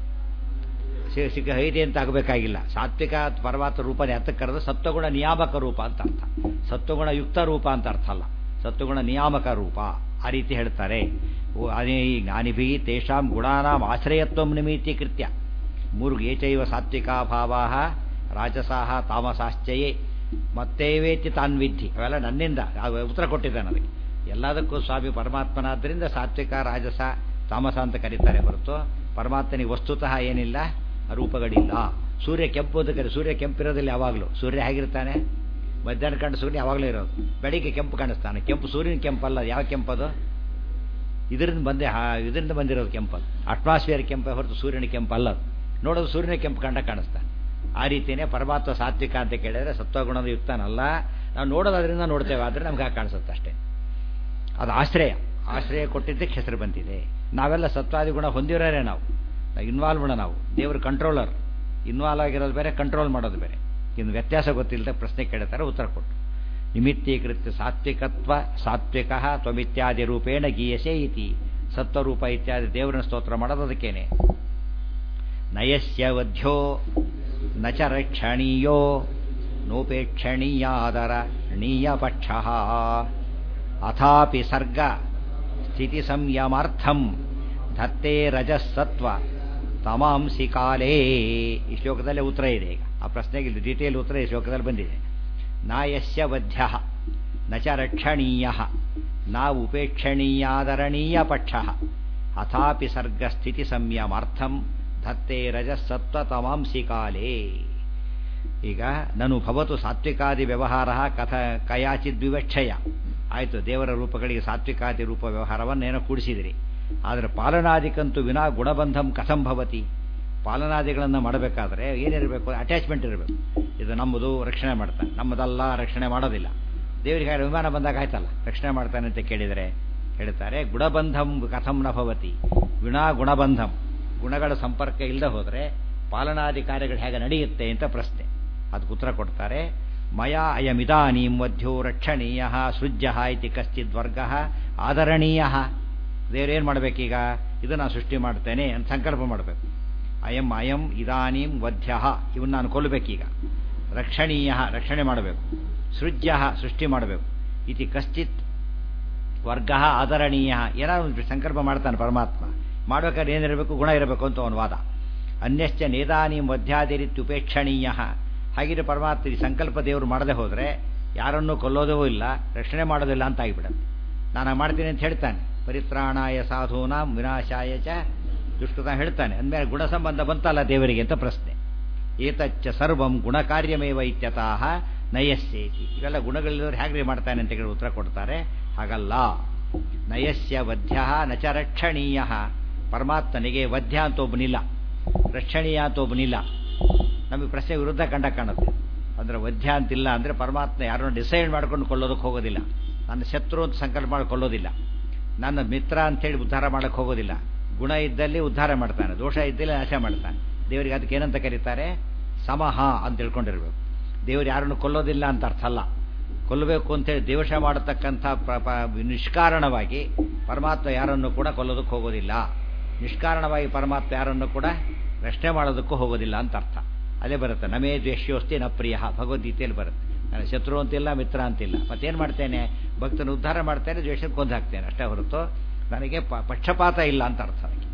ಸಿ- ಸಿಕ್ಕ ಹೈದಿ ಅಂತ ಆಗಬೇಕಾಗಿಲ್ಲ ಸಾತ್ವಿಕ ಪರಮಾತ್ಮ ರೂಪನೇ ಅರ್ಥಕ್ಕೆ ಕರೆದು ಸತ್ವಗುಣ ನಿಯಾಮಕ ರೂಪ ಅಂತ ಅರ್ಥ ಸತ್ವಗುಣ ಯುಕ್ತ ರೂಪ ಅಂತ ಅರ್ಥ ಅಲ್ಲ ಸತ್ವಗುಣ ನಿಯಾಮಕ ರೂಪ ಆ ರೀತಿ ಹೇಳ್ತಾರೆ ಓ ಅದೇ ಜ್ಞಾನಿಭಿ ತೇಷಾಂ ಗುಣಾನಾಂ ಆಶ್ರಯತ್ವ ನಿಮಿತಿ ಕೃತ್ಯ ಮೂರು ಏಚೈವ ಸಾತ್ವಿಕಾ ಭಾವಾ ರಾಜಸಾಹ ತಾಮಸಾಶ್ಚಯೇ ಮತ್ತೇವೇತಿ ತಾನ್ವಿಧಿ ಅವೆಲ್ಲ ನನ್ನಿಂದ ಆ ಉತ್ತರ ಕೊಟ್ಟಿದ್ದಾನೆ ಅದಕ್ಕೆ ಎಲ್ಲದಕ್ಕೂ ಸ್ವಾಮಿ ಪರಮಾತ್ಮನಾದ್ದರಿಂದ ಸಾತ್ವಿಕ ರಾಜಸ ತಾಮಸ ಅಂತ ಕರೀತಾರೆ ಹೊರತು ಪರಮಾತ್ಮನಿಗೆ ವಸ್ತುತಃ ಏನಿಲ್ಲ ರೂಪಗಳಿಲ್ಲ ಸೂರ್ಯ ಕೆಂಪು ಅಂತ ಕರಿ ಸೂರ್ಯ ಕೆಂಪಿರೋದಿಲ್ಲ ಯಾವಾಗಲೂ ಸೂರ್ಯ ಹೇಗಿರ್ತಾನೆ ಮಧ್ಯಾಹ್ನ ಕಂಡು ಸೂರ್ಯ ಯಾವಾಗಲೂ ಇರೋದು ಬೆಳಿಗ್ಗೆ ಕೆಂಪು ಕಾಣಿಸ್ತಾನೆ ಕೆಂಪು ಸೂರ್ಯನ ಕೆಂಪಲ್ಲ ಯಾವ ಕೆಂಪದು ಇದರಿಂದ ಬಂದೆ ಹಾ- ಇದರಿಂದ ಬಂದಿರೋದು ಕೆಂಪದು ಅಟ್ಮಾಸ್ಫಿಯರ್ ಕೆಂಪು ಹೊರತು ಸೂರ್ಯನ ಕೆಂಪು ಅಲ್ಲ ಅದು. ನೋಡೋದು ಸೂರ್ಯನ ಕೆಂಪು ಕಂಡ ಕಾಣಿಸ್ತಾನೆ ಆ ರೀತಿಯೇ ಪರಮಾತ್ಮ ಸಾತ್ವಿಕ ಅಂತ ಕೇಳಿದ್ರೆ ಸತ್ವಗುಣದ ಯುಕ್ತನಲ್ಲ ನಾವು ನೋಡೋದ್ರಿಂದ ನೋಡ್ತೇವೆ ಆದರೆ ನಮ್ಗೆ ಹಾಗೆ ಕಾಣಿಸುತ್ತೆ ಅಷ್ಟೇ ಅದು ಆಶ್ರಯ ಆಶ್ರಯ ಕೊಟ್ಟಿದ್ದಕ್ಕೆ ಹೆಸರು ಬಂದಿದೆ ನಾವೆಲ್ಲ ಸತ್ವಾದಿ ಗುಣ ಹೊಂದಿರೋರೇ ನಾವು ಇನ್ವಾಲ್ವ್ಡ ನಾವು ದೇವರು ಕಂಟ್ರೋಲರ್ ಇನ್ವಾಲ್ವ್ ಆಗಿರೋದು ಬೇರೆ ಕಂಟ್ರೋಲ್ ಮಾಡೋದು ಬೇರೆ ಇನ್ನು ವ್ಯತ್ಯಾಸ ಗೊತ್ತಿಲ್ಲದೆ ಪ್ರಶ್ನೆ ಕೇಳ್ತಾರೆ ಉತ್ತರ ಕೊಟ್ಟು ನಿಮಿತ್ತೀಕೃತ್ಯ ಸಾತ್ವಿಕತ್ವ ಸಾತ್ವಿಕ ತ್ವಮಿತ್ಯಾದಿ ರೂಪೇಣ ಗೀಯಸೆ ಇತಿ ಸತ್ವರೂಪ ಇತ್ಯಾದಿ ದೇವರನ್ನ ಸ್ತೋತ್ರ ಮಾಡೋದು ಅದಕ್ಕೇನೆ ನಯಸ್ಯ ವಧ್ಯೋ ನ ಚ ರಕ್ಷಣೀಯೋ ನೋಪೇಕ್ಷಣೀಯಾದರ ಪಕ್ಷ ಅಥಾಪಿ ಸರ್ಗ ಸ್ಥಿತಿ ಸಂಯಮಾರ್ಥಂ ಧತ್ತೇ ರಜಸ್ಸತ್ವ ತಮಾಂಸಿ ಕಾಲೇ ಈ ಶ್ಲೋಕದಲ್ಲೇ ಉತ್ತರ ಇದೆ ಈಗ ಆ ಪ್ರಶ್ನೆಗೆ ಇಲ್ಲಿ ಡೀಟೇಲ್ ಉತ್ತರ ಈ ಶ್ಲೋಕದಲ್ಲಿ ಬಂದಿದೆ ನಾಯಸ್ಯ ವಧ್ಯ ನ ಚ ರಕ್ಷಣೀಯ ನಾ ಉಪೇಕ್ಷಣೀಯಾದರಣೀಯ ಪಕ್ಷ ಅಥಾಪಿ ಸರ್ಗಸ್ಥಿತಿ ಸಂಯಮಾರ್ಥಂ ಧತ್ತೇ ರಜಸ್ಸತ್ವ ತಮಾಂಸಿ ಕಾಲೇ ಈಗ ನನು ಭವತು ಸಾತ್ವಿಕಾದಿ ವ್ಯವಹಾರ ಕಥ ಕಯಾಚಿದ್ವಿವಕ್ಷಯ ಆಯಿತು ದೇವರ ರೂಪಗಳಿಗೆ ಸಾತ್ವಿಕಾದಿ ರೂಪ ವ್ಯವಹಾರವನ್ನೇನೋ ಕೂಡಿಸಿದಿರಿ ಆದರೆ ಪಾಲನಾದಿಕಂತೂ ವಿನಾ ಗುಣಬಂಧಂ ಕಥಂ ಭವತಿ ಪಾಲನಾದಿಗಳನ್ನು ಮಾಡಬೇಕಾದ್ರೆ ಏನಿರಬೇಕು ಅಟ್ಯಾಚ್ಮೆಂಟ್ ಇರಬೇಕು ಇದು ನಮ್ಮದು ರಕ್ಷಣೆ ಮಾಡ್ತಾನೆ ನಮ್ಮದಲ್ಲ ರಕ್ಷಣೆ ಮಾಡೋದಿಲ್ಲ ದೇವರಿಗೆ ಹಾಗೆ ವಿಮಾನ ಬಂದಾಗ ಆಯ್ತಲ್ಲ ರಕ್ಷಣೆ ಮಾಡ್ತಾನೆ ಅಂತ ಕೇಳಿದರೆ ಹೇಳ್ತಾರೆ ಗುಣಬಂಧಂ ಕಥಂ ನ ಭವತಿ ವಿನಾ ಗುಣಬಂಧಂ ಗುಣಗಳ ಸಂಪರ್ಕ ಇಲ್ಲದೆ ಹೋದರೆ ಪಾಲನಾದಿ ಕಾರ್ಯಗಳು ಹೇಗೆ ನಡೆಯುತ್ತೆ ಅಂತ ಪ್ರಶ್ನೆ ಅದಕ್ಕೆ ಉತ್ತರ ಕೊಡ್ತಾರೆ ಮಯ ಅಯಮಿದಾನೀಂ ಮಧ್ಯ ರಕ್ಷಣೀಯ ಸೃಜ್ಯ ಇತಿ ಕಶ್ಚಿದ್ ವರ್ಗ ಆದರಣೀಯ ದೇವರೇನು ಮಾಡಬೇಕೀಗ ಇದು ನಾನು ಸೃಷ್ಟಿ ಮಾಡ್ತೇನೆ ಅಂತ ಸಂಕಲ್ಪ ಮಾಡಬೇಕು ಅಯಂ ಅಯಂ ಇದಾನೀಂ ವಧ್ಯ ಇವನ್ನ ನಾನು ಕೊಲ್ಲಬೇಕೀಗ ರಕ್ಷಣೀಯ ರಕ್ಷಣೆ ಮಾಡಬೇಕು ಸೃಜ್ಯ ಸೃಷ್ಟಿ ಮಾಡಬೇಕು ಇತಿ ಕಶ್ಚಿತ್ ವರ್ಗ ಆದರಣೀಯ ಏನಾದ್ರು ಸಂಕಲ್ಪ ಮಾಡ್ತಾನೆ ಪರಮಾತ್ಮ ಮಾಡ್ಬೇಕಾದ್ರೆ ಏನಿರಬೇಕು ಗುಣ ಇರಬೇಕು ಅಂತ ಅವನ ವಾದ ಅನ್ಯಶ್ಚ ನೇದಾನಿ ಮಧ್ಯಾದಿರಿತ್ಯುಪೇಕ್ಷಣೀಯ ಹಾಗಿದ್ರೆ ಪರಮಾತ್ಮ ಈ ಸಂಕಲ್ಪ ದೇವರು ಮಾಡದೆ ಹೋದರೆ ಯಾರನ್ನೂ ಕೊಲ್ಲೋದೂ ಇಲ್ಲ ರಕ್ಷಣೆ ಮಾಡೋದಿಲ್ಲ ಅಂತ ಆಗಿಬಿಡುತ್ತೆ ನಾನು ಮಾಡ್ತೀನಿ ಅಂತ ಹೇಳ್ತಾನೆ ಪರಿತ್ರಾಣಾಯ ಸಾಧೂನಾಂ ವಿನಾಶಾಯ ಚ ದುಷ್ಕೃತ ಹೇಳ್ತಾನೆ ಅಂದಮೇಲೆ ಗುಣ ಸಂಬಂಧ ಬಂತಲ್ಲ ದೇವರಿಗೆ ಅಂತ ಪ್ರಶ್ನೆ ಏತಚ್ಚ ಸರ್ವಂ ಗುಣಕಾರ್ಯಮೇವ ಇತ್ಯತಃ ನಯಸ್ಯೇತಿ ಇವೆಲ್ಲ ಗುಣಗಳಿದ್ದವ್ರು ಹೇಗ್ರಿ ಮಾಡ್ತಾನೆ ಅಂತ ಹೇಳಿ ಉತ್ತರ ಕೊಡ್ತಾರೆ ಹಾಗಲ್ಲ ನಯಸ್ಯ ವಧ್ಯ ನಚ ರಕ್ಷಣೀಯ ಪರಮಾತ್ಮನಿಗೆ ವಧ್ಯ ಅಂತ ಒಬ್ಬನಿಲ್ಲ ರಕ್ಷಣೀಯ ಅಂತ ಒಬ್ಬನಿಲ್ಲ ನಮಗೆ ಪ್ರಶ್ನೆ ವಿರುದ್ಧ ಕಂಡ ಕಾಣುತ್ತೆ ಅಂದರೆ ವಧ್ಯ ಅಂತಿಲ್ಲ ಅಂದರೆ ಪರಮಾತ್ಮ ಯಾರನ್ನು ಡಿಸೈಡ್ ಮಾಡ್ಕೊಂಡು ಕೊಳ್ಳೋದಕ್ಕೆ ಹೋಗೋದಿಲ್ಲ ನನ್ನ ಶತ್ರು ಅಂತ ಸಂಕಲ್ಪ ಮಾಡಿಕೊಳ್ಳೋದಿಲ್ಲ ನನ್ನ ಮಿತ್ರ ಅಂತೇಳಿ ಉದ್ಧಾರ ಮಾಡೋಕ್ಕೆ ಹೋಗೋದಿಲ್ಲ ಗುಣ ಇದ್ದಲ್ಲಿ ಉದ್ಧಾರ ಮಾಡ್ತಾನೆ ದೋಷ ಇದ್ದಲ್ಲಿ ನಾಶ ಮಾಡ್ತಾನೆ ದೇವರಿಗೆ ಅದಕ್ಕೆ ಏನಂತ ಕರೀತಾರೆ ಸಮಹ ಅಂತ ತಿಳ್ಕೊಂಡಿರ್ಬೇಕು ದೇವರು ಯಾರನ್ನು ಕೊಲ್ಲೋದಿಲ್ಲ ಅಂತ ಅರ್ಥ ಅಲ್ಲ ಕೊಲ್ಲಬೇಕು ಅಂತೇಳಿ ದೇವಶ ಮಾಡತಕ್ಕಂಥ ನಿಷ್ಕಾರಣವಾಗಿ ಪರಮಾತ್ಮ ಯಾರನ್ನು ಕೂಡ ಕೊಲ್ಲೋದಕ್ಕೆ ಹೋಗೋದಿಲ್ಲ ನಿಷ್ಕಾರಣವಾಗಿ ಪರಮಾತ್ಮ ಯಾರನ್ನು ಕೂಡ ರಕ್ಷಣೆ ಮಾಡೋದಕ್ಕೂ ಹೋಗೋದಿಲ್ಲ ಅಂತ ಅರ್ಥ ಅದೇ ಬರುತ್ತೆ ನಮೇ ದ್ವೇಷ್ಯೋಸ್ತಿ ನ ಪ್ರಿಯ ಭಗವದ್ಗೀತೆಯಲ್ಲಿ ಬರುತ್ತೆ ನಾನು ಶತ್ರು ಅಂತಿಲ್ಲ ಮಿತ್ರ ಅಂತಿಲ್ಲ ಮತ್ತೇನು ಮಾಡ್ತೇನೆ ಭಕ್ತನ ಉದ್ಧಾರ ಮಾಡ್ತೇನೆ ದ್ವೇಷಕ್ಕೆ ಕೊಂದು ಹಾಕ್ತೇನೆ ಅಷ್ಟೇ ಹೊರತು ನನಗೆ ಪಕ್ಷಪಾತ ಇಲ್ಲ ಅಂತ ಅರ್ಥ ಅದಕ್ಕೆ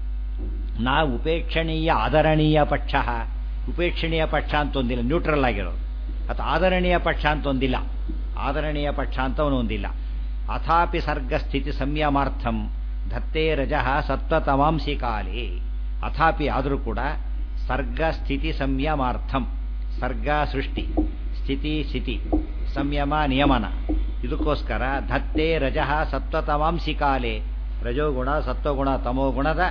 ನಾ ಉಪೇಕ್ಷಣೀಯ ಆದರಣೀಯ ಪಕ್ಷ ಉಪೇಕ್ಷಣೀಯ ಪಕ್ಷ ಅಂತ ಒಂದಿಲ್ಲ ನ್ಯೂಟ್ರಲ್ ಆಗಿರೋದು ಅಥವಾ ಆದರಣೀಯ ಪಕ್ಷ ಅಂತ ಒಂದಿಲ್ಲ ಆದರಣೀಯ ಪಕ್ಷ ಅಂತ ಅವನು ಒಂದಿಲ್ಲ ಅಥಾಪಿ ಸರ್ಗ ಸ್ಥಿತಿ ಸಂಯಮಾರ್ಥಂ ಧತ್ತೇ ರಜಃ ಸತ್ವತಮಾಂಸಿ ಕಾಲೇ ಅಥಾಪಿ ಆದರೂ ಕೂಡ ಸರ್ಗ ಸ್ಥಿತಿ ಸಂಯಮಾರ್ಥಂ ಸರ್ಗ ಸೃಷ್ಟಿ ಸ್ಥಿತಿ ಸ್ಥಿತಿ ಸಂಯಮ ನಿಯಮನ ಇದಕ್ಕೋಸ್ಕರ ಧತ್ತೇ ರಜಃ ಸತ್ವತಮಾಂಸಿ ಕಾಲೇ ರಜೋಗುಣ ಸತ್ವಗುಣ ತಮೋಗುಣದ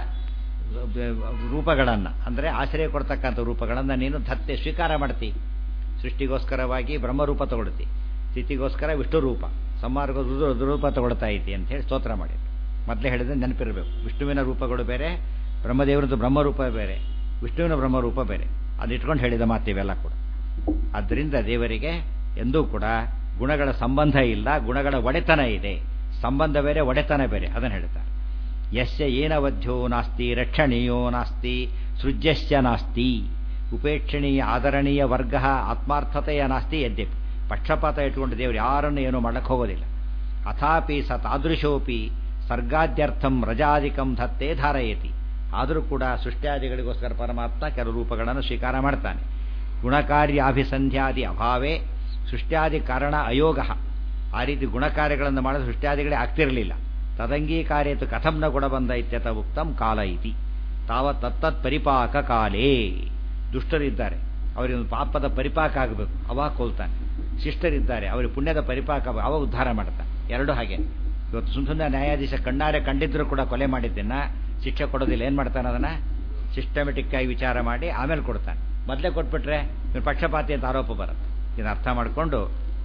ರೂಪಗಳನ್ನು ಅಂದರೆ ಆಶ್ರಯ ಕೊಡ್ತಕ್ಕಂಥ ರೂಪಗಳನ್ನು ನೀನು ಧತ್ತೆ ಸ್ವೀಕಾರ ಮಾಡ್ತಿ ಸೃಷ್ಟಿಗೋಸ್ಕರವಾಗಿ ಬ್ರಹ್ಮರೂಪ ತಗೊಳ್ತಿ ಸ್ಥಿತಿಗೋಸ್ಕರ ವಿಷ್ಣು ರೂಪ ಸಂಹಾರಗೋ ರೂಪ ತಗೊಳ್ತಾ ಇದ್ದಿ ಅಂತ ಹೇಳಿ ಸ್ತೋತ್ರ ಮಾಡಿ ಮೊದಲೇ ಹೇಳಿದ್ರೆ ನೆನಪಿರಬೇಕು ವಿಷ್ಣುವಿನ ರೂಪಗಳು ಬೇರೆ ಬ್ರಹ್ಮದೇವರದ್ದು ಬ್ರಹ್ಮರೂಪ ಬೇರೆ ವಿಷ್ಣುವಿನ ಬ್ರಹ್ಮರೂಪ ಬೇರೆ ಅದು ಇಟ್ಕೊಂಡು ಹೇಳಿದ ಮಾತಿವೆಲ್ಲ ಕೂಡ ಆದ್ದರಿಂದ ದೇವರಿಗೆ ಎಂದೂ ಕೂಡ ಗುಣಗಳ ಸಂಬಂಧ ಇಲ್ಲ ಗುಣಗಳ ಒಡೆತನ ಇದೆ ಸಂಬಂಧ ಬೇರೆ ಒಡೆತನ ಬೇರೆ ಅದನ್ನು ಹೇಳ್ತಾರೆ ಯಸ್ಯ ಏನವಧ್ಯ ನಾಸ್ತಿ ರಕ್ಷಣೀಯೋ ನಾಸ್ತಿ ಸೃಜ್ಯಶ್ಚ ನಾಸ್ತಿ ಉಪೇಕ್ಷಣೀಯ ಆದರಣೀಯ ವರ್ಗ ಆತ್ಮಾರ್ಥತೆಯ ನಾಸ್ತಿ ಯದ್ಯಪಿ ಪಕ್ಷಪಾತ ಇಟ್ಕೊಂಡು ದೇವರು ಯಾರನ್ನು ಏನೂ ಮಾಡಕ್ಕೆ ಹೋಗೋದಿಲ್ಲ ಅಥಾಪಿ ಸ ತಾದೃಶೋಪಿ ಸರ್ಗಾದ್ಯರ್ಥಂ ರಜಾದಿಕಂ ಧತ್ತೇ ಧಾರಯತಿ ಆದರೂ ಕೂಡ ಸೃಷ್ಟ್ಯಾದಿಗಳಿಗೋಸ್ಕರ ಪರಮಾತ್ಮ ಕೆಲವು ರೂಪಗಳನ್ನು ಸ್ವೀಕಾರ ಮಾಡ್ತಾನೆ ಗುಣಕಾರ್ಯಾಭಿಸಂಧ್ಯಾದಿ ಅಭಾವೇ ಸೃಷ್ಟ್ಯಾದಿ ಕಾರಣ ಅಯೋಗ ಆ ರೀತಿ ಗುಣಕಾರ್ಯಗಳನ್ನು ಮಾಡಿದ ಸೃಷ್ಟ್ಯಾದಿಗಳೇ ಆಗ್ತಿರಲಿಲ್ಲ ತದಂಗೀಕಾರ್ಯತು ಕಥಂ ನ ಗುಣಬಂಧ ಇತ್ಯತ ಉಕ್ತಂ ಕಾಲ ಇತಿ ತಾವ ತತ್ತತ್ ಪರಿಪಾಕ ಕಾಲೇ ದುಷ್ಟರಿದ್ದಾರೆ ಅವರಿಗೆ ಒಂದು ಪಾಪದ ಪರಿಪಾಕ ಆಗಬೇಕು ಅವಾಗ ಕೊಲ್ತಾನೆ ಶಿಷ್ಟರಿದ್ದಾರೆ ಅವರಿಗೆ ಪುಣ್ಯದ ಪರಿಪಾಕ ಅವ ಉದ್ಧಾರ ಮಾಡ್ತಾನೆ ಎರಡು ಹಾಗೆ ಇವತ್ತು ಸುಂದರ ನ್ಯಾಯಾಧೀಶ ಕಣ್ಣಾರೆ ಕಂಡಿದ್ರು ಕೂಡ ಕೊಲೆ ಮಾಡಿದ್ದನ್ನ ಶಿಕ್ಷೆ ಕೊಡೋದಿಲ್ಲ ಏನು ಮಾಡ್ತಾನೆ ಅದನ್ನು ಸಿಸ್ಟಮೆಟಿಕ್ ಆಗಿ ವಿಚಾರ ಮಾಡಿ ಆಮೇಲೆ ಕೊಡ್ತಾನೆ ಮೊದಲೇ ಕೊಟ್ಬಿಟ್ರೆ ಇವ್ನು ಪಕ್ಷಪಾತಿ ಅಂತ ಆರೋಪ ಬರುತ್ತೆ ಇದನ್ನು ಅರ್ಥ ಮಾಡಿಕೊಂಡು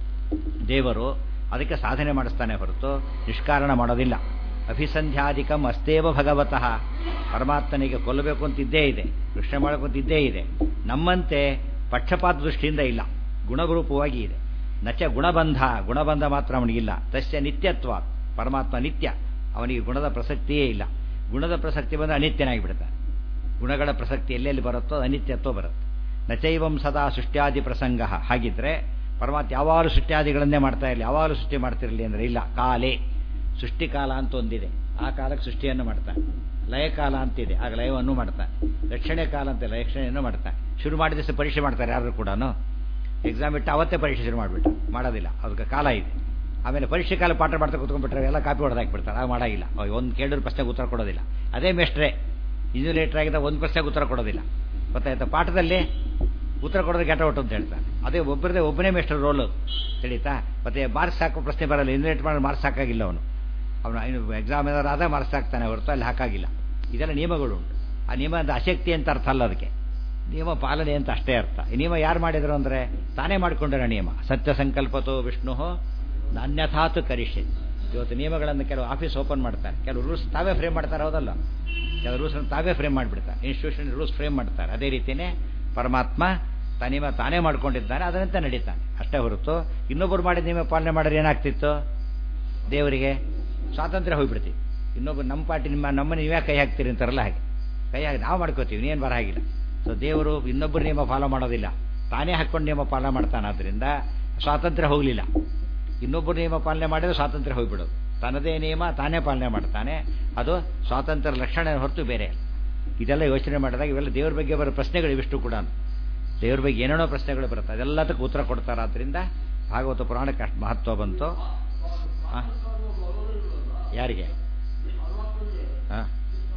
ದೇವರು ಅದಕ್ಕೆ ಸಾಧನೆ ಮಾಡಿಸ್ತಾನೆ ಹೊರತು ನಿಷ್ಕಾರಣ ಮಾಡೋದಿಲ್ಲ ಅಭಿಸಂಧ್ಯಾಧಿಕಂ ಅಸ್ತೇವ ಭಗವತಃ ಪರಮಾತ್ಮನಿಗೆ ಕೊಲ್ಲಬೇಕು ಅಂತ ಇದ್ದೇ ಇದೆ ಕೃಷ್ಣ ಮಾಡಬೇಕು ಅಂತ ಇದ್ದೇ ಇದೆ ನಮ್ಮಂತೆ ಪಕ್ಷಪಾತ ದೃಷ್ಟಿಯಿಂದ ಇಲ್ಲ ಗುಣರೂಪವಾಗಿ ಇದೆ ನಚ ಗುಣಬಂಧ ಗುಣಬಂಧ ಮಾತ್ರ ಅವನಿಗಿಲ್ಲ ತಸ್ಯ ನಿತ್ಯತ್ವ ಪರಮಾತ್ಮ ನಿತ್ಯ ಅವನಿಗೆ ಗುಣದ ಪ್ರಸಕ್ತಿಯೇ ಇಲ್ಲ ಗುಣದ ಪ್ರಸಕ್ತಿ ಬಂದರೆ ಅನಿತ್ಯನಾಗಿ ಬಿಡ್ತಾನೆ ಗುಣಗಳ ಪ್ರಸಕ್ತಿ ಎಲ್ಲೆಲ್ಲಿ ಬರುತ್ತೋ ಅನಿತ್ಯತ್ವ ಬರುತ್ತೆ ನಚೈವಂ ಸದಾ ಸೃಷ್ಟ್ಯಾದಿ ಪ್ರಸಂಗ ಹಾಗಿದ್ರೆ ಪರಮಾತ್ಮ ಯಾವಾಗಲೂ ಸೃಷ್ಟ್ಯಾದಿಗಳನ್ನೇ ಮಾಡ್ತಾ ಇರಲಿ ಯಾವಾಗಲೂ ಸೃಷ್ಟಿ ಮಾಡ್ತಿರಲಿ ಅಂದರೆ ಇಲ್ಲ ಕಾಲೇ ಸೃಷ್ಟಿಕಾಲ ಅಂತ ಒಂದಿದೆ ಆ ಕಾಲಕ್ಕೆ ಸೃಷ್ಟಿಯನ್ನು ಮಾಡ್ತಾನೆ ಲಯಕಾಲ ಅಂತಿದೆ ಆಗ ಲಯವನ್ನು ಮಾಡ್ತಾನೆ ರಕ್ಷಣೆ ಕಾಲ ಅಂತ ರಕ್ಷಣೆಯನ್ನು ಮಾಡ್ತಾನೆ ಶುರು ಮಾಡಿದ ದಿವಸ ಪರೀಕ್ಷೆ ಮಾಡ್ತಾರೆ ಯಾರು ಕೂಡ ಎಕ್ಸಾಮ್ ಇಟ್ಟು ಅವತ್ತೇ ಪರೀಕ್ಷೆ ಶುರು ಮಾಡಿಬಿಟ್ಟು ಮಾಡೋದಿಲ್ಲ ಅದಕ್ಕೆ ಕಾಲ ಇದೆ ಆಮೇಲೆ ಪರೀಕ್ಷೆ ಕಾಲ ಪಾಠ ಮಾಡ್ತಾ ಕೂತ್ಕೊಂಡ್ಬಿಟ್ರೆ ಎಲ್ಲ ಕಾಪಿ ಹೊಡೆದು ಹಾಕ್ಬಿಡ್ತಾರೆ ಆಗ ಮಾಡಾಗಿಲ್ಲ ಒಂದು ಕೇಳಿದ್ರೆ ಪ್ರಶ್ನೆಗೆ ಉತ್ತರ ಕೊಡೋದಿಲ್ಲ ಅದೇ ಮೇಸ್ಟ್ರೆ ಇಂಜಿನಿಯರ್ ಆಗಿದ್ದ ಒಂದು ಪ್ರಶ್ನೆಗೆ ಉತ್ತರ ಕೊಡೋದಿಲ್ಲ ಗೊತ್ತಾಯ್ತಾ ಪಾಠದಲ್ಲಿ ಉತ್ತರ ಕೊಡೋದು ಗೆಟ ಹೊಟ್ಟು ಅಂತ ಹೇಳ್ತಾನೆ ಅದೇ ಒಬ್ಬರದೇ ಒಬ್ಬನೇ ಮೇಸ್ಟರ್ ರೋಲು ತಿಳಿತಾ ಮತ್ತೆ ಮಾರ್ಕ್ಸ್ ಹಾಕೋ ಪ್ರಶ್ನೆ ಬರಲ್ಲ ಇನ್ವೇಟ್ ಮಾಡಿ ಮಾರ್ಕ್ಸ್ ಹಾಕಾಗಿಲ್ಲ ಅವನು ಅವನು ಇನ್ನು ಎಕ್ಸಾಮ್ ಏನಾದ್ರು ಆದಾಗ ಮಾರ್ಕ್ಸ್ ಹಾಕ್ತಾನೆ ಹೊರತು ಅಲ್ಲಿ ಹಾಕಾಗಿಲ್ಲ ಇದೆಲ್ಲ ನಿಯಮಗಳು ಉಂಟು ಆ ನಿಯಮ ಅಂತ ಅಶಕ್ತಿ ಅಂತ ಅರ್ಥ ಅಲ್ಲ ಅದಕ್ಕೆ ನಿಯಮ ಪಾಲನೆ ಅಂತ ಅಷ್ಟೇ ಅರ್ಥ ಈ ನಿಯಮ ಯಾರು ಮಾಡಿದ್ರು ಅಂದರೆ ತಾನೇ ಮಾಡಿಕೊಂಡಿರೋ ನಿಯಮ ಸತ್ಯ ಸಂಕಲ್ಪತೋ ವಿಷ್ಣು ಅನ್ಯಥಾತು ಕರಿಷ್ಯ ಇವತ್ತು ನಿಯಮಗಳನ್ನು ಕೆಲವು ಆಫೀಸ್ ಓಪನ್ ಮಾಡ್ತಾರೆ ಕೆಲವು ರೂಲ್ಸ್ ತಾವೇ ಫ್ರೇಮ್ ಮಾಡ್ತಾರೆ ಹೌದಲ್ಲ ಕೆಲವು ರೂಲ್ಸ್ ತಾವೇ ಫ್ರೇಮ್ ಮಾಡಿಬಿಡ್ತಾರೆ ಇನ್ಸ್ಟಿಟ್ಯೂಷನ್ ರೂಲ್ಸ್ ಫ್ರೇಮ್ ಮಾಡ್ತಾರೆ ಅದೇ ರೀತಿಯೇ ಪರಮಾತ್ಮ ತನಿಮ ತಾನೇ ಮಾಡ್ಕೊಂಡಿದ್ದಾನೆ ಅದರಂತೆ ನಡೀತಾನೆ ಅಷ್ಟೇ ಹೊರತು ಇನ್ನೊಬ್ಬರು ಮಾಡಿದ ನಿಯಮ ಪಾಲನೆ ಮಾಡಿದ್ರೆ ಏನಾಗ್ತಿತ್ತು ದೇವರಿಗೆ ಸ್ವಾತಂತ್ರ್ಯ ಹೋಗ್ಬಿಡ್ತೀವಿ ಇನ್ನೊಬ್ಬರು ನಮ್ಮ ಪಾರ್ಟಿ ನಿಮ್ಮ ನಮ್ಮನೆ ನೀವೇ ಕೈ ಹಾಕ್ತೀರಿ ಅಂತಾರಲ್ಲ ಹಾಗೆ ಕೈ ಹಾಕಿ ನಾವು ಮಾಡ್ಕೋತೀವಿ ನೀನು ಬರ ಹಾಗಿಲ್ಲ ಸೊ ದೇವರು ಇನ್ನೊಬ್ಬರು ನಿಯಮ ಫಾಲೋ ಮಾಡೋದಿಲ್ಲ ತಾನೇ ಹಾಕ್ಕೊಂಡು ನಿಯಮ ಪಾಲನೆ ಮಾಡ್ತಾನೆ ಆದ್ದರಿಂದ ಸ್ವಾತಂತ್ರ್ಯ ಹೋಗಲಿಲ್ಲ ಇನ್ನೊಬ್ಬರು ನಿಯಮ ಪಾಲನೆ ಮಾಡಿದ್ರೆ ಸ್ವಾತಂತ್ರ್ಯ ಹೋಗ್ಬಿಡೋದು ತನ್ನದೇ ನಿಯಮ ತಾನೇ ಪಾಲನೆ ಮಾಡ್ತಾನೆ ಅದು ಸ್ವಾತಂತ್ರ್ಯ ಲಕ್ಷಣ ಹೊರತು ಬೇರೆ ಇದೆಲ್ಲ ಯೋಚನೆ ಮಾಡಿದಾಗ ಇವೆಲ್ಲ ದೇವ್ರ ಬಗ್ಗೆ ಬರೋ ಪ್ರಶ್ನೆಗಳು ಇವಿಷ್ಟು ಕೂಡ ದೇವ್ರ ಬಗ್ಗೆ ಏನೇನೋ ಪ್ರಶ್ನೆಗಳು ಬರುತ್ತೆ ಅದೆಲ್ಲದಕ್ಕೂ ಉತ್ತರ ಕೊಡ್ತಾರೆ ಆದ್ದರಿಂದ ಭಾಗವತ ಪುರಾಣಕ್ಕೆ ಅಷ್ಟು ಮಹತ್ವ ಬಂತು ಯಾರಿಗೆ ಹಾಂ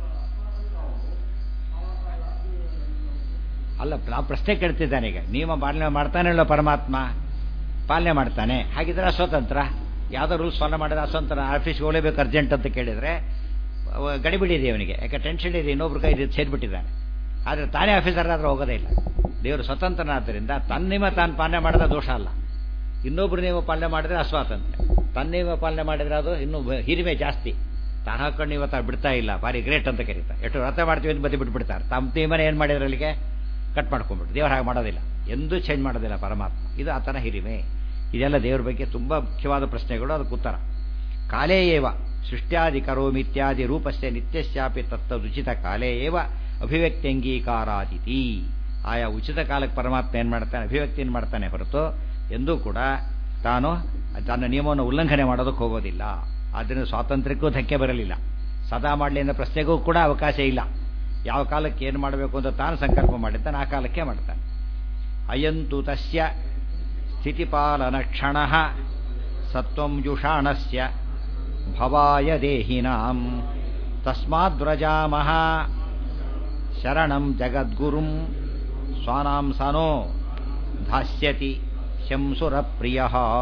ಅಲ್ಲ ನಾವು ಪ್ರಶ್ನೆ ಕೇಳ್ತಿದ್ದಾನೆ ಈಗ ನಿಯಮ ಪಾಲನೆ ಮಾಡ್ತಾನೆ ಪರಮಾತ್ಮ ಪಾಲನೆ ಮಾಡ್ತಾನೆ ಹಾಗಿದ್ರೆ ಸ್ವತಂತ್ರ ಯಾವುದೋ ರೂಲ್ಸ್ ಫಾಲೋ ಮಾಡಿದ್ರೆ ಅಸ್ವಂತರ ಆಫೀಸ್ಗೆ ಹೋಗಲೇಬೇಕು ಅರ್ಜೆಂಟ್ ಅಂತ ಕೇಳಿದರೆ ಗಡಿಬಿಡಿ ಇದೆ ಅವನಿಗೆ ಯಾಕೆ ಟೆನ್ಷನ್ ಇದೆ ಇನ್ನೊಬ್ರು ಕೈ ಸೇರಿಬಿಟ್ಟಿದ್ದಾನೆ ಆದರೆ ತಾನೇ ಆಫೀಸರ್ ಆದ್ರೆ ಹೋಗೋದೇ ಇಲ್ಲ ದೇವರು ಸ್ವತಂತ್ರನಾದ್ದರಿಂದ ತನ್ನ ನಿಯಮ ತಾನು ಪಾಲನೆ ಮಾಡಿದ್ರೆ ದೋಷ ಅಲ್ಲ ಇನ್ನೊಬ್ರು ನಿಯಮ ಪಾಲನೆ ಮಾಡಿದ್ರೆ ಅಸ್ವಾತಂತ್ರ್ಯ ತನ್ನ ನಿಯಮ ಪಾಲನೆ ಮಾಡಿದ್ರೆ ಅದು ಇನ್ನೂ ಹಿರಿಮೆ ಜಾಸ್ತಿ ತಾನು ಹಾಕೊಂಡು ಇವತ್ತು ಬಿಡ್ತಾ ಇಲ್ಲ ಭಾರಿ ಗ್ರೇಟ್ ಅಂತ ಕರೀತಾರೆ ಎಷ್ಟು ವ್ರತ ಮಾಡ್ತೀವಿ ಅಂತ ಬದಿ ಬಿಟ್ಬಿಡ್ತಾರೆ ತಮ್ಮ ನಿಯಮನ ಏನು ಮಾಡಿದ್ರೆ ಅಲ್ಲಿಗೆ ಕಟ್ ಮಾಡ್ಕೊಂಡ್ಬಿಟ್ಟು ದೇವ್ರು ಹಾಗೆ ಮಾಡೋದಿಲ್ಲ ಎಂದೂ ಚೇಂಜ್ ಮಾಡೋದಿಲ್ಲ ಪರಮಾತ್ಮ ಇದು ಆತನ ಹಿರಿಮೆ ಇದೆಲ್ಲ ದೇವ್ರ ಬಗ್ಗೆ ತುಂಬ ಮುಖ್ಯವಾದ ಪ್ರಶ್ನೆಗಳು ಅದಕ್ಕೆ ಉತ್ತರ ಕಾಲೇ ಏವ ಸೃಷ್ಟ್ಯಾದಿ ಕರೋಮಿತ್ಯಾದಿ ರೂಪಸ್ಯ ನಿತ್ಯಶ್ಚಾಪಿ ತತ್ತದುಚಿತ ಕಾಲೇ ಏವ ಅಭಿವ್ಯಕ್ತ್ಯಂಗೀಕಾರಾದಿತಿ ಆಯಾ ಉಚಿತ ಕಾಲಕ್ಕೆ ಪರಮಾತ್ಮ ಏನು ಮಾಡ್ತಾನೆ ಅಭಿವ್ಯಕ್ತಿಯನ್ನು ಮಾಡ್ತಾನೆ ಹೊರತು ಎಂದೂ ಕೂಡ ತಾನು ತನ್ನ ನಿಯಮವನ್ನು ಉಲ್ಲಂಘನೆ ಮಾಡೋದಕ್ಕೆ ಹೋಗೋದಿಲ್ಲ ಆದ್ದರಿಂದ ಸ್ವಾತಂತ್ರ್ಯಕ್ಕೂ ಧಕ್ಕೆ ಬರಲಿಲ್ಲ ಸದಾ ಮಾಡಲಿ ಅನ್ನೋ ಪ್ರಶ್ನೆಗೂ ಕೂಡ ಅವಕಾಶ ಇಲ್ಲ ಯಾವ ಕಾಲಕ್ಕೆ ಏನು ಮಾಡಬೇಕು ಅಂತ ತಾನು ಸಂಕಲ್ಪ ಮಾಡಿದ್ದಾನೆ ಆ ಕಾಲಕ್ಕೆ ಮಾಡ್ತಾನೆ ಅಯಂತು ತಸ್ಯ ಸ್ಥಿತಿಪಾಲನ ಕ್ಷಣ ಸತ್ವಂ ಜುಷಾಣಸ್ಯ ಭವಾಯ ದೇಹಿನಾಂ ತಸ್ಮಾದ್ವ್ರಜಾಮಹ ಶರಣಂ ಜಗದ್ಗುರುಂ ಸ್ವಾನಾಂ ಸನೋ ಧಾಸ್ಯತಿ ಶಂಸುರಪ್ರಿಯ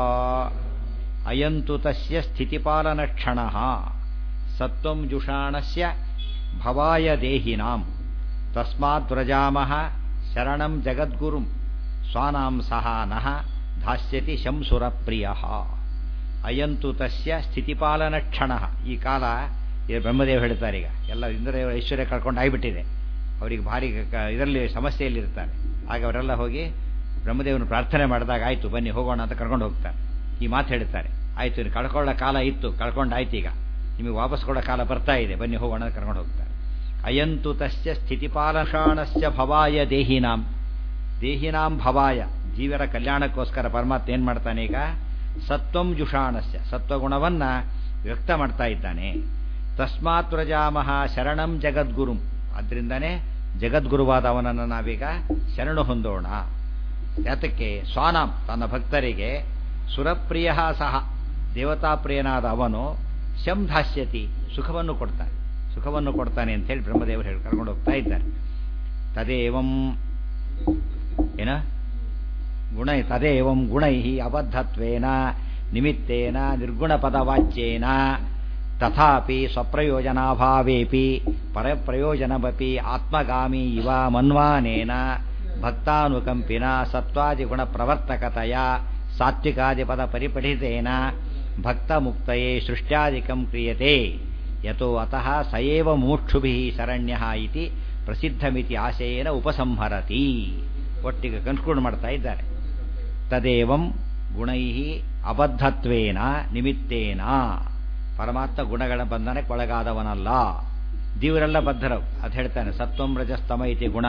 ಅಯಂತು ತಸ್ಯ ಸ್ಥಿತಿಪಾಲನಕ್ಷಣ ಸತ್ವಂ ಜುಷಾಣಸ್ಯ ಭವಾಯ ದೇಹಿನಾಂ ತಸ್ಮಾದ್ವ್ರಜಾಮಹ ಶರಣಂ ಜಗದ್ಗುರುಂ ಸ್ವಾನಾಂ ಸಹ ನಃ ಧಾಸ್ಯತಿ ಶಂಸುರಪ್ರಿಯ ಅಯಂತು ತಸ್ಯ ಸ್ಥಿತಿಪಾಲನ ಕ್ಷಣ ಈ ಕಾಲ ಬ್ರಹ್ಮದೇವ್ ಹೇಳ್ತಾರೆ ಈಗ ಎಲ್ಲ ಇಂದ್ರ ಐಶ್ವರ್ಯ ಕಳ್ಕೊಂಡು ಆಗಿಬಿಟ್ಟಿದೆ ಅವರಿಗೆ ಭಾರಿ ಇದರಲ್ಲಿ ಸಮಸ್ಯೆಯಲ್ಲಿರ್ತಾರೆ ಆಗ ಅವರೆಲ್ಲ ಹೋಗಿ ಬ್ರಹ್ಮದೇವನು ಪ್ರಾರ್ಥನೆ ಮಾಡಿದಾಗ ಆಯಿತು ಬನ್ನಿ ಹೋಗೋಣ ಅಂತ ಕರ್ಕೊಂಡು ಹೋಗ್ತಾರೆ ಈ ಮಾತು ಹೇಳ್ತಾರೆ ಆಯಿತು ಇನ್ನು ಕಳ್ಕೊಳ್ಳೋ ಕಾಲ ಇತ್ತು ಕಳ್ಕೊಂಡಾಯ್ತು ಈಗ ನಿಮಗೆ ವಾಪಸ್ ಕೊಡೋ ಕಾಲ ಬರ್ತಾ ಇದೆ ಬನ್ನಿ ಹೋಗೋಣ ಅಂತ ಕರ್ಕೊಂಡು ಹೋಗ್ತಾರೆ ಅಯಂತು ತಸ್ಯ ಸ್ಥಿತಿಪಾಲಷಾಣಸ್ಯ ಭವಾಯ ದೇಹಿನಾಂ ದೇಹಿನಾಂ ಭವಾಯ ಜೀವರ ಕಲ್ಯಾಣಕ್ಕೋಸ್ಕರ ಪರಮಾತ್ಮ ಏನು ಮಾಡ್ತಾನೆ ಈಗ ಸತ್ವಂ ಜುಷಾಣಸ್ಯ ಸತ್ವಗುಣವನ್ನು ವ್ಯಕ್ತ ಮಾಡ್ತಾ ಇದ್ದಾನೆ ತಸ್ಮಾತ್ ವ್ರಜಾಮಹ ಶರಣಂ ಜಗದ್ಗುರುಂ ಅದರಿಂದನೇ ಜಗದ್ಗುರುವಾದ ಅವನನ್ನು ನಾವೀಗ ಶರಣು ಹೊಂದೋಣ ಯಾತಕ್ಕೆ ಸ್ವಾನಾಂ ತನ್ನ ಭಕ್ತರಿಗೆ ಸುರಪ್ರಿಯ ಸಹ ದೇವತಾಪ್ರಿಯನಾದ ಅವನು ಶಂ ಧಾಸ್ಯತಿ ಸುಖವನ್ನು ಕೊಡ್ತಾನೆ ಸುಖವನ್ನು ಕೊಡ್ತಾನೆ ಅಂತ ಹೇಳಿ ಬ್ರಹ್ಮದೇವರು ಹೇಳಿ ಕರ್ಕೊಂಡು ಹೋಗ್ತಾ ಇದ್ದಾರೆ ತದೇವಂ ಏನ ಗುಣ ತದೇವಂ ಗುಣೈ ಅಬದ್ಧತ್ವೇನ ನಿಮಿತ್ತೇನ ನಿರ್ಗುಣ ಪದವಾಚ್ಯೇನ ತಥಾಪಿ ಸ್ವಪ್ರಯೋಜನಾಭಾವೇಪಿ ಪರಪ್ರಯೋಜನಮಪಿ ಆತ್ಮಗಾಮಿ ಇವ ಮನ್ವಾನೇನ ಭಕ್ತಾನುಕಂಪಿನ ಸತ್ವಾದಿಗುಣ ಪ್ರವರ್ತಕತೆಯ ಸಾತ್ವಿಕಾದಿಪದ ಪರಿಪಠಿತೇನ ಭಕ್ತ ಮುಕ್ತಯೇ ಸೃಷ್ಟ್ಯಾದಿಕಂ ಕ್ರಿಯತೆ ಯತೋ ಅತಃ ಸಯೇವ ಮೋಕ್ಷುಭಿ ಶರಣ್ಯ ಇತಿ ಪ್ರಸಿದ್ಧಮಿತಿ ಆಶಯೇನ ಉಪಸಂಹರತಿ ಒಟ್ಟಿಗೆ ಕನ್ಕ್ಲೂಡ್ ಮಾಡ್ತಾ ಇದ್ದಾರೆ ತದೇವಂ ಗುಣೈ ಅಬದ್ಧತ್ವೇನ ನಿಮಿತ್ತೇನ ಪರಮಾತ್ಮ ಗುಣಗಳ ಬಂಧನಕ್ಕೆ ಒಳಗಾದವನಲ್ಲ ದೇವರೆಲ್ಲ ಬದ್ಧರವು ಅದು ಹೇಳ್ತಾನೆ ಸತ್ವಂ ರಜಸ್ತಮ ಇತಿ ಗುಣಾ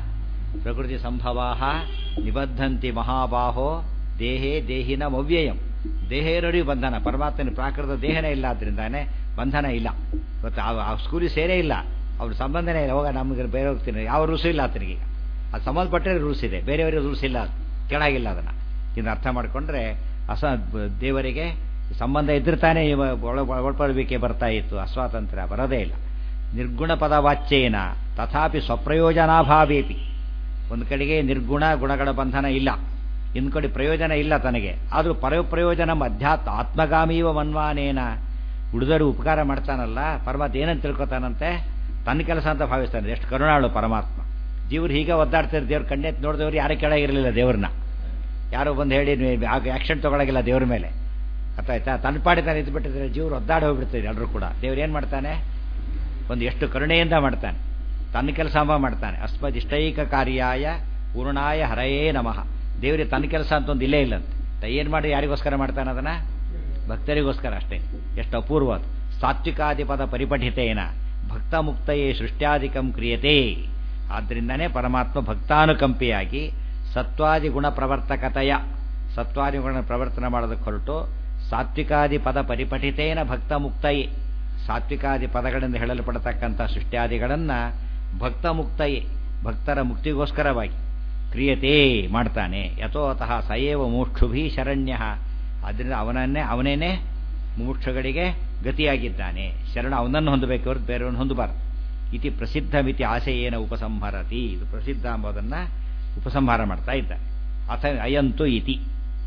ಪ್ರಕೃತಿ ಸಂಭವಾ ನಿಬದ್ಧಂತಿ ಮಹಾಬಾಹೋ ದೇಹೇ ದೇಹಿನ ಮವ್ಯಯಂ ದೇಹ ಇರೋಡಿ ಬಂಧನ ಪರಮಾತ್ಮನ ಪ್ರಾಕೃತ ದೇಹನೇ ಇಲ್ಲ ಆದ್ರಿಂದಾನೆ ಬಂಧನ ಇಲ್ಲ ಇವತ್ತು ಆ ಸ್ಕೂಲಿಗೆ ಸೇರೇ ಇಲ್ಲ ಅವ್ರ ಸಂಬಂಧನೇ ಇಲ್ಲ ಹೋಗ ನಮಗೆ ಬೇರೆ ಹೋಗ್ತೀನಿ ಯಾವ ರೂಲ್ಸು ಇಲ್ಲ ಆತನಿಗೆ ಅದು ಸಂಬಂಧಪಟ್ಟರೆ ರೂಲ್ಸ್ ಇದೆ ಬೇರೆಯವರಿಗೆ ರೂಲ್ಸ್ ಇಲ್ಲ ಕೆಳಗಿಲ್ಲ ಅದನ್ನು ಇನ್ನು ಅರ್ಥ ಮಾಡಿಕೊಂಡ್ರೆ ಅಸ ದೇವರಿಗೆ ಸಂಬಂಧ ಇದ್ದಿರ್ತಾನೆ ಒಳಪಡಬೇಕೆ ಬರ್ತಾ ಇತ್ತು ಅಸ್ವಾತಂತ್ರ್ಯ ಬರೋದೇ ಇಲ್ಲ ನಿರ್ಗುಣ ಪದವಾಚ್ಯೇನ ತಥಾಪಿ ಸ್ವಪ್ರಯೋಜನಾಭಾವೇಪಿ ಒಂದು ಕಡೆಗೆ ನಿರ್ಗುಣ ಗುಣಗಳ ಬಂಧನ ಇಲ್ಲ ಇನ್ನು ಕಡೆ ಪ್ರಯೋಜನ ಇಲ್ಲ ತನಗೆ ಆದರೂ ಪರಪ್ರಯೋಜನ ಅಧ್ಯಾತ್ಮ ಆತ್ಮಗಾಮೀವ ಮನ್ವಾನೇನ ಉಳಿದವರು ಉಪಕಾರ ಮಾಡ್ತಾನಲ್ಲ ಪರಮಾತ್ಮ ಏನಂತ ತಿಳ್ಕೊತಾನಂತೆ ತನ್ನ ಕೆಲಸ ಅಂತ ಭಾವಿಸ್ತಾನೆ ಎಷ್ಟು ಕರುಣಾಳು ಪರಮಾತ್ಮ ಜೀವರು ಹೀಗೆ ಒದ್ದಾಡ್ತಾರೆ ದೇವ್ರ ಕಣ್ಣೆತ್ತು ನೋಡಿದವ್ರು ಯಾರು ಕೆಳಗಿರಲಿಲ್ಲ ದೇವ್ರನ್ನ ಯಾರೋ ಬಂದು ಹೇಳಿ ಆಕ್ಷನ್ ತೊಗೊಳಗಿಲ್ಲ ದೇವ್ರ ಮೇಲೆ ಅರ್ಥಾಯ್ತಾ ತನ್ನ ಪಾಡಿ ತಾನು ಇದ್ಬಿಟ್ಟಿದ್ರೆ ಜೀವರು ಒದ್ದಾಡಿ ಹೋಗ್ಬಿಡ್ತಾರೆ ಎಲ್ಲರೂ ಕೂಡ ದೇವ್ರು ಏನು ಮಾಡ್ತಾನೆ ಒಂದು ಎಷ್ಟು ಕರುಣೆಯಿಂದ ಮಾಡ್ತಾನೆ ತನ್ನ ಕೆಲಸ ಮಾಡ್ತಾನೆ ಅಸ್ಮದಿಷ್ಟೈಕ ಕಾರ್ಯಾಯ ಪೂರ್ಣಾಯ ಹರಯೇ ನಮಃ ದೇವರಿಗೆ ತನ್ನ ಕೆಲಸ ಅಂತ ಒಂದು ಇಲ್ಲೇ ಇಲ್ಲಂತೆ ಏನು ಮಾಡಿ ಯಾರಿಗೋಸ್ಕರ ಮಾಡ್ತಾನೆ ಅದನ್ನ ಭಕ್ತರಿಗೋಸ್ಕರ ಅಷ್ಟೇ ಎಷ್ಟು ಅಪೂರ್ವ ಸಾತ್ವಿಕಾದಿಪದ ಪರಿಪಠಿತೇನ ಭಕ್ತ ಮುಕ್ತಯೇ ಸೃಷ್ಟ್ಯಾದಿಕಂ ಕ್ರಿಯತೆ ಆದ್ದರಿಂದನೇ ಪರಮಾತ್ಮ ಭಕ್ತಾನುಕಂಪಿಯಾಗಿ ಸತ್ವಾದಿ ಗುಣ ಪ್ರವರ್ತಕತೆಯ ಸತ್ವಾದಿ ಗುಣ ಪ್ರವರ್ತನೆ ಮಾಡೋದಕ್ಕೆ ಹೊರಟು ಸಾತ್ವಿಕಾದಿ ಪದ ಪರಿಪಠಿತೇನ ಭಕ್ತ ಮುಕ್ತಯೇ ಸಾತ್ವಿಕಾದಿ ಪದಗಳಿಂದ ಹೇಳಲ್ಪಡತಕ್ಕಂಥ ಸೃಷ್ಟ್ಯಾದಿಗಳನ್ನು ಭಕ್ತ ಮುಕ್ತಯೇ ಭಕ್ತರ ಮುಕ್ತಿಗೋಸ್ಕರವಾಗಿ ಕ್ರಿಯತೆ ಮಾಡ್ತಾನೆ ಯಥೋತಃ ಸಯೇವ ಮೋಕ್ಷುಭಿ ಶರಣ್ಯ ಆದ್ದರಿಂದ ಅವನನ್ನೇ ಅವನೇನೆ ಮೋಕ್ಷಗಳಿಗೆ ಗತಿಯಾಗಿದ್ದಾನೆ ಶರಣ ಅವನನ್ನು ಹೊಂದಬೇಕು ಹೊರತು ಬೇರೆಯವನು ಹೊಂದಬಾರದು ಇತಿ ಪ್ರಸಿದ್ಧ ಮಿತಿ ಆಶಯೇನ ಉಪಸಂಹರತಿ ಇದು ಪ್ರಸಿದ್ಧ ಎಂಬುದನ್ನು ಉಪಸಂಹಾರ ಮಾಡ್ತಾ ಇದ್ದಾರೆ ಅಥ ಅಯಂತು ಇತಿ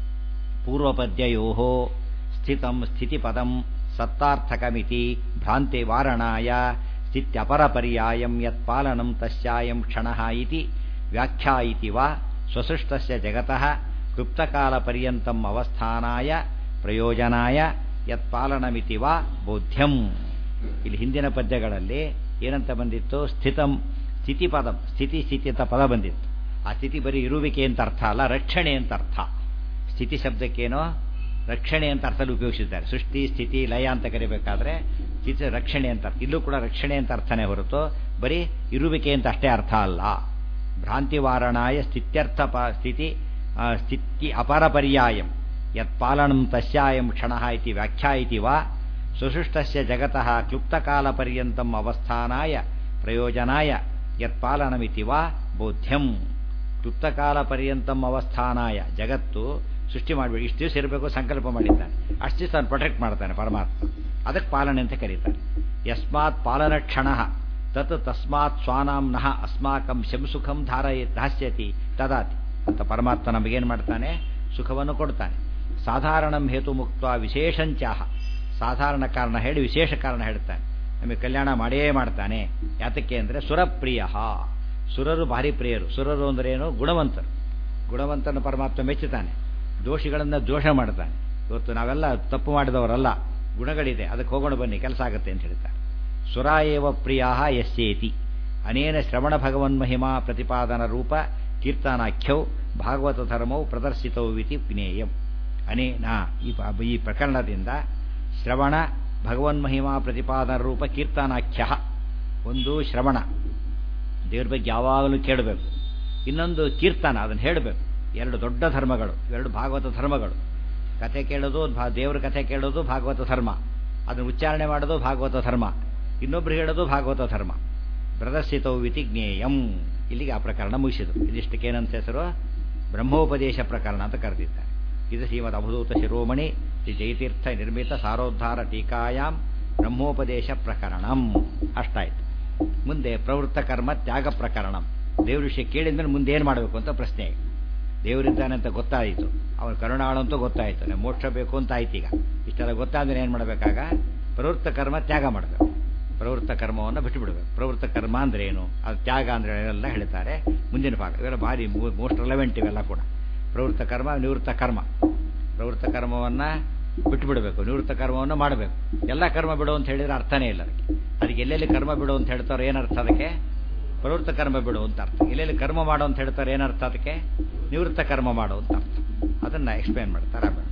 ಪೂರ್ವಪದ್ಯಯೋ ಸ್ಥಿತಂ ಸ್ಥಿತಿಪದಂ ಸತ್ತಾರ್ಥಕಮಿತಿ ಭ್ರಾಂತಿ ವಾರಣಾಯ ಸ್ಥಿತ್ಯಪರಪರ್ಯಾಯಂ ಯತ್ಪಾಲನಂ ತಸ್ಯಾಯಂ ಕ್ಷಣಃ ಇತಿ ವ್ಯಾಖ್ಯಾಯಿತಿ ವಾ ಸ್ವಸೃಷ್ಟಸ್ಯ ಜಗತಃ ಕ್ಲುಪ್ತಕಾಲಪರ್ಯಂತಂ ಅವಸ್ಥಾನಾಯ ಪ್ರಯೋಜನಾಯ ಯತ್ಪಾಲನಮಿತಿ ವಾ ಬೋಧ್ಯಂ ಇಲ್ಲಿ ಹಿಂದಿನ ಪದ್ಯಗಳಲ್ಲಿ ಏನಂತ ಬಂದಿತ್ತು ಸ್ಥಿತಂ ಸ್ಥಿತಿಪದಂ ಸ್ಥಿತಿ ಸ್ಥಿತಿ ಅಂತ ಪದ ಬಂದಿತ್ತು ಆ ಸ್ಥಿತಿ ಬರೀ ಇರುವಿಕೆ ಅಂತ ಅರ್ಥ ಅಲ್ಲ ರಕ್ಷಣೆ ಅಂತ ಅರ್ಥ ಸ್ಥಿತಿ ಶಬ್ದಕ್ಕೇನೋ ರಕ್ಷಣೆ ಅಂತ ಅರ್ಥದಲ್ಲಿ ಉಪಯೋಗಿಸಿದ್ದಾರೆ ಸೃಷ್ಟಿ ಸ್ಥಿತಿ ಲಯ ಅಂತ ಕರಿಬೇಕಾದ್ರೆ ಸ್ಥಿತಿ ರಕ್ಷಣೆ ಅಂತ ಇಲ್ಲೂ ಕೂಡ ರಕ್ಷಣೆ ಅಂತ ಅರ್ಥನೇ ಹೊರತು ಬರೀ ಇರುವಿಕೆ ಅಂತ ಅಷ್ಟೇ ಅರ್ಥ ಅಲ್ಲ ಭ್ರಾಂತಿವಾರಣಾಯ ಸ್ಥಿತ್ಯರ್ಥ ಸ್ಥಿತಿ ಸ್ಥಿತಿ ಅಪರ ಪರ್ಯಾಯಂ ಯತ್ಪಾಲನಂ ತಸ್ಯಾಯಂ ಕ್ಷಣ ಇತಿ ವ್ಯಾಖ್ಯಾಯಿತಿ ವಾ ಸುಸೃಷ್ಟಸ್ಯ ಜಗತಃ ಕ್ಲುಪ್ತಕಾಲಪರ್ಯಂತಂ ಅವಸ್ಥಾನಾಯ ಪ್ರಯೋಜನಾಯ ಯತ್ಪಾಲನಮಿತಿ ವಾ ಬೋಧ್ಯಂ ಕ್ಲುಪ್ತಕಾಲಪರ್ಯಂತಂ ಅವಸ್ಥಾನಾಯ ಜಗತ್ತು ಸೃಷ್ಟಿ ಮಾಡಬೇಡಿ ಇಷ್ಟು ದಿವಸ ಇರಬೇಕು ಸಂಕಲ್ಪ ಮಾಡಿದ್ದಾನೆ ಅಷ್ಟು ದಿವಸ ತಾನು ಪ್ರೊಟೆಕ್ಟ್ ಮಾಡ್ತಾನೆ ಪರಮಾತ್ಮ ಅದಕ್ಕೆ ಪಾಲನೆ ಅಂತ ಕರೀತಾನೆ ಯಸ್ಮಾತ್ ಪಾಲನ ಕ್ಷಣ ತತ್ ತಸ್ಮಾತ್ ಸ್ವಾನಾಂ ನಃ ಅಸ್ಮಾಕಂ ಶಂಸುಖಂ ಧಾರಯ ದಾಸ್ಯತಿ ತದಾತಿ ಅಂತ ಪರಮಾತ್ಮ ನಮಗೇನು ಮಾಡ್ತಾನೆ ಸುಖವನ್ನು ಕೊಡ್ತಾನೆ ಸಾಧಾರಣಂ ಹೇತು ಮುಕ್ತ ವಿಶೇಷಂಚಾಹ ಸಾಧಾರಣ ಕಾರಣ ಹೇಳಿ ವಿಶೇಷ ಕಾರಣ ಹೇಳ್ತಾನೆ ನಮಗೆ ಕಲ್ಯಾಣ ಮಾಡೇ ಮಾಡ್ತಾನೆ ಯಾತಕ್ಕೆ ಅಂದರೆ ಸುರಪ್ರಿಯ ಸುರರು ಭಾರಿ ಪ್ರಿಯರು ಸುರರು ಅಂದ್ರೇನು ಗುಣವಂತರು ಗುಣವಂತನ ಪರಮಾತ್ಮ ಮೆಚ್ಚುತ್ತಾನೆ ದೋಷಿಗಳನ್ನು ದೋಷ ಮಾಡ್ತಾನೆ ಇವತ್ತು ನಾವೆಲ್ಲ ತಪ್ಪು ಮಾಡಿದವರಲ್ಲ ಗುಣಗಳಿದೆ ಅದಕ್ಕೆ ಹೋಗೋಣ ಬನ್ನಿ ಕೆಲಸ ಆಗುತ್ತೆ ಅಂತ ಹೇಳ್ತಾರೆ ಸುರ ಏವ ಪ್ರಿಯ ಯಸ್ಯೇತಿ ಅನೇನ ಶ್ರವಣ ಭಗವನ್ ಮಹಿಮಾ ಪ್ರತಿಪಾದನ ರೂಪ ಕೀರ್ತನಾಖ್ಯೌ ಭಾಗವತ ಧರ್ಮವು ಪ್ರದರ್ಶಿತವು ಇತಿ ಜ್ಞೇಯಂ ಅನೇನ ಈ ಪ್ರಕರಣದಿಂದ ಶ್ರವಣ ಭಗವನ್ ಮಹಿಮಾ ಪ್ರತಿಪಾದನ ರೂಪ ಕೀರ್ತನಾಖ್ಯ ಒಂದು ಶ್ರವಣ ದೇವ್ರ ಬಗ್ಗೆ ಯಾವಾಗಲೂ ಕೇಳಬೇಕು ಇನ್ನೊಂದು ಕೀರ್ತನ ಅದನ್ನು ಹೇಳಬೇಕು ಎರಡು ದೊಡ್ಡ ಧರ್ಮಗಳು ಎರಡು ಭಾಗವತ ಧರ್ಮಗಳು ಕಥೆ ಕೇಳೋದು ದೇವ್ರ ಕಥೆ ಕೇಳೋದು ಭಾಗವತ ಧರ್ಮ ಅದನ್ನು ಉಚ್ಚಾರಣೆ ಮಾಡೋದು ಭಾಗವತ ಧರ್ಮ ಇನ್ನೊಬ್ರು ಹೇಳೋದು ಭಾಗವತ ಧರ್ಮ ಪ್ರದರ್ಶಿತವು ಇತಿ ಜ್ಞೇಯಂ ಇಲ್ಲಿಗೆ ಆ ಪ್ರಕರಣ ಮುಗಿಸಿದ್ರು ಇದಿಷ್ಟಕ್ಕೆ ಏನಂತ ಹೆಸರು ಬ್ರಹ್ಮೋಪದೇಶ ಪ್ರಕರಣ ಅಂತ ಕರೆದಿದ್ದಾರೆ ಇದು ಶ್ರೀಮದ್ ಅವಧೂತ ಶಿರೋಮಣಿ ಶ್ರೀ ಜಯತೀರ್ಥ ನಿರ್ಮಿತ ಸಾರೋದ್ಧಾರ ಟೀಕಾಯಾಮ್ ಬ್ರಹ್ಮೋಪದೇಶ ಪ್ರಕರಣಂ ಅಷ್ಟಾಯ್ತು ಮುಂದೆ ಪ್ರವೃತ್ತ ಕರ್ಮ ತ್ಯಾಗ ಪ್ರಕರಣಂ ದೇವ್ರ ವಿಷಯ ಕೇಳಿದ್ರೆ ಮುಂದೆ ಏನು ಮಾಡಬೇಕು ಅಂತ ಪ್ರಶ್ನೆ ದೇವರಿದ್ದಾನೆ ಅಂತ ಗೊತ್ತಾಯಿತು ಅವನ ಕರುಣಾಳು ಅಂತೂ ಗೊತ್ತಾಯಿತು ಮೋಕ್ಷ ಬೇಕು ಅಂತ ಆಯ್ತು ಈಗ ಇಷ್ಟೆಲ್ಲ ಗೊತ್ತಾದ್ರೆ ಏನು ಮಾಡಬೇಕಾಗ ಪ್ರವೃತ್ತ ಕರ್ಮ ತ್ಯಾಗ ಮಾಡಬೇಕು ಪ್ರವೃತ್ತ ಕರ್ಮವನ್ನು ಬಿಟ್ಟುಬಿಡಬೇಕು ಪ್ರವೃತ್ತ ಕರ್ಮ ಅಂದ್ರೆ ಏನು ಅದು ತ್ಯಾಗ ಅಂದ್ರೆ ಎಲ್ಲ ಹೇಳ್ತಾರೆ ಮುಂದಿನ ಭಾಗ ಇವೆಲ್ಲ ಭಾರಿ ಮೋಸ್ಟ್ ರೆಲೆವೆಂಟ್ ಇವೆಲ್ಲ ಕೂಡ ಪ್ರವೃತ್ತ ಕರ್ಮ ನಿವೃತ್ತ ಕರ್ಮ ಪ್ರವೃತ್ತ ಕರ್ಮವನ್ನು ಬಿಟ್ಟುಬಿಡಬೇಕು ನಿವೃತ್ತ ಕರ್ಮವನ್ನು ಮಾಡಬೇಕು ಎಲ್ಲ ಕರ್ಮ ಬಿಡು ಅಂತ ಹೇಳಿದ್ರೆ ಅರ್ಥನೇ ಇಲ್ಲ ಅದಕ್ಕೆ ಅದಕ್ಕೆ ಎಲ್ಲೆಲ್ಲಿ ಕರ್ಮ ಬಿಡು ಅಂತ ಹೇಳ್ತಾರೆ ಏನರ್ಥ ಅದಕ್ಕೆ ಪ್ರವೃತ್ತ ಕರ್ಮ ಬಿಡು ಅಂತ ಅರ್ಥ ಎಲ್ಲೆಲ್ಲಿ ಕರ್ಮ ಮಾಡು ಅಂತ ಹೇಳ್ತಾರೆ ಏನರ್ಥ ಅದಕ್ಕೆ ನಿವೃತ್ತ ಕರ್ಮ ಮಾಡು ಅಂತ ಅರ್ಥ ಅದನ್ನು ಎಕ್ಸ್ಪ್ಲೇನ್ ಮಾಡ್ತಾರೆ ಆಮೇಲೆ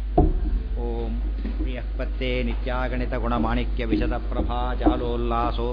ಓಂ ಪ್ರಿಯಃ ಪತ್ತೆ ನಿತ್ಯಾಗಣಿತ ಗುಣಮಾಣಿಕ್ಯ ವಿಶದ ಪ್ರಭಾ ಜಾಲೋಲ್ಲಾಸೋ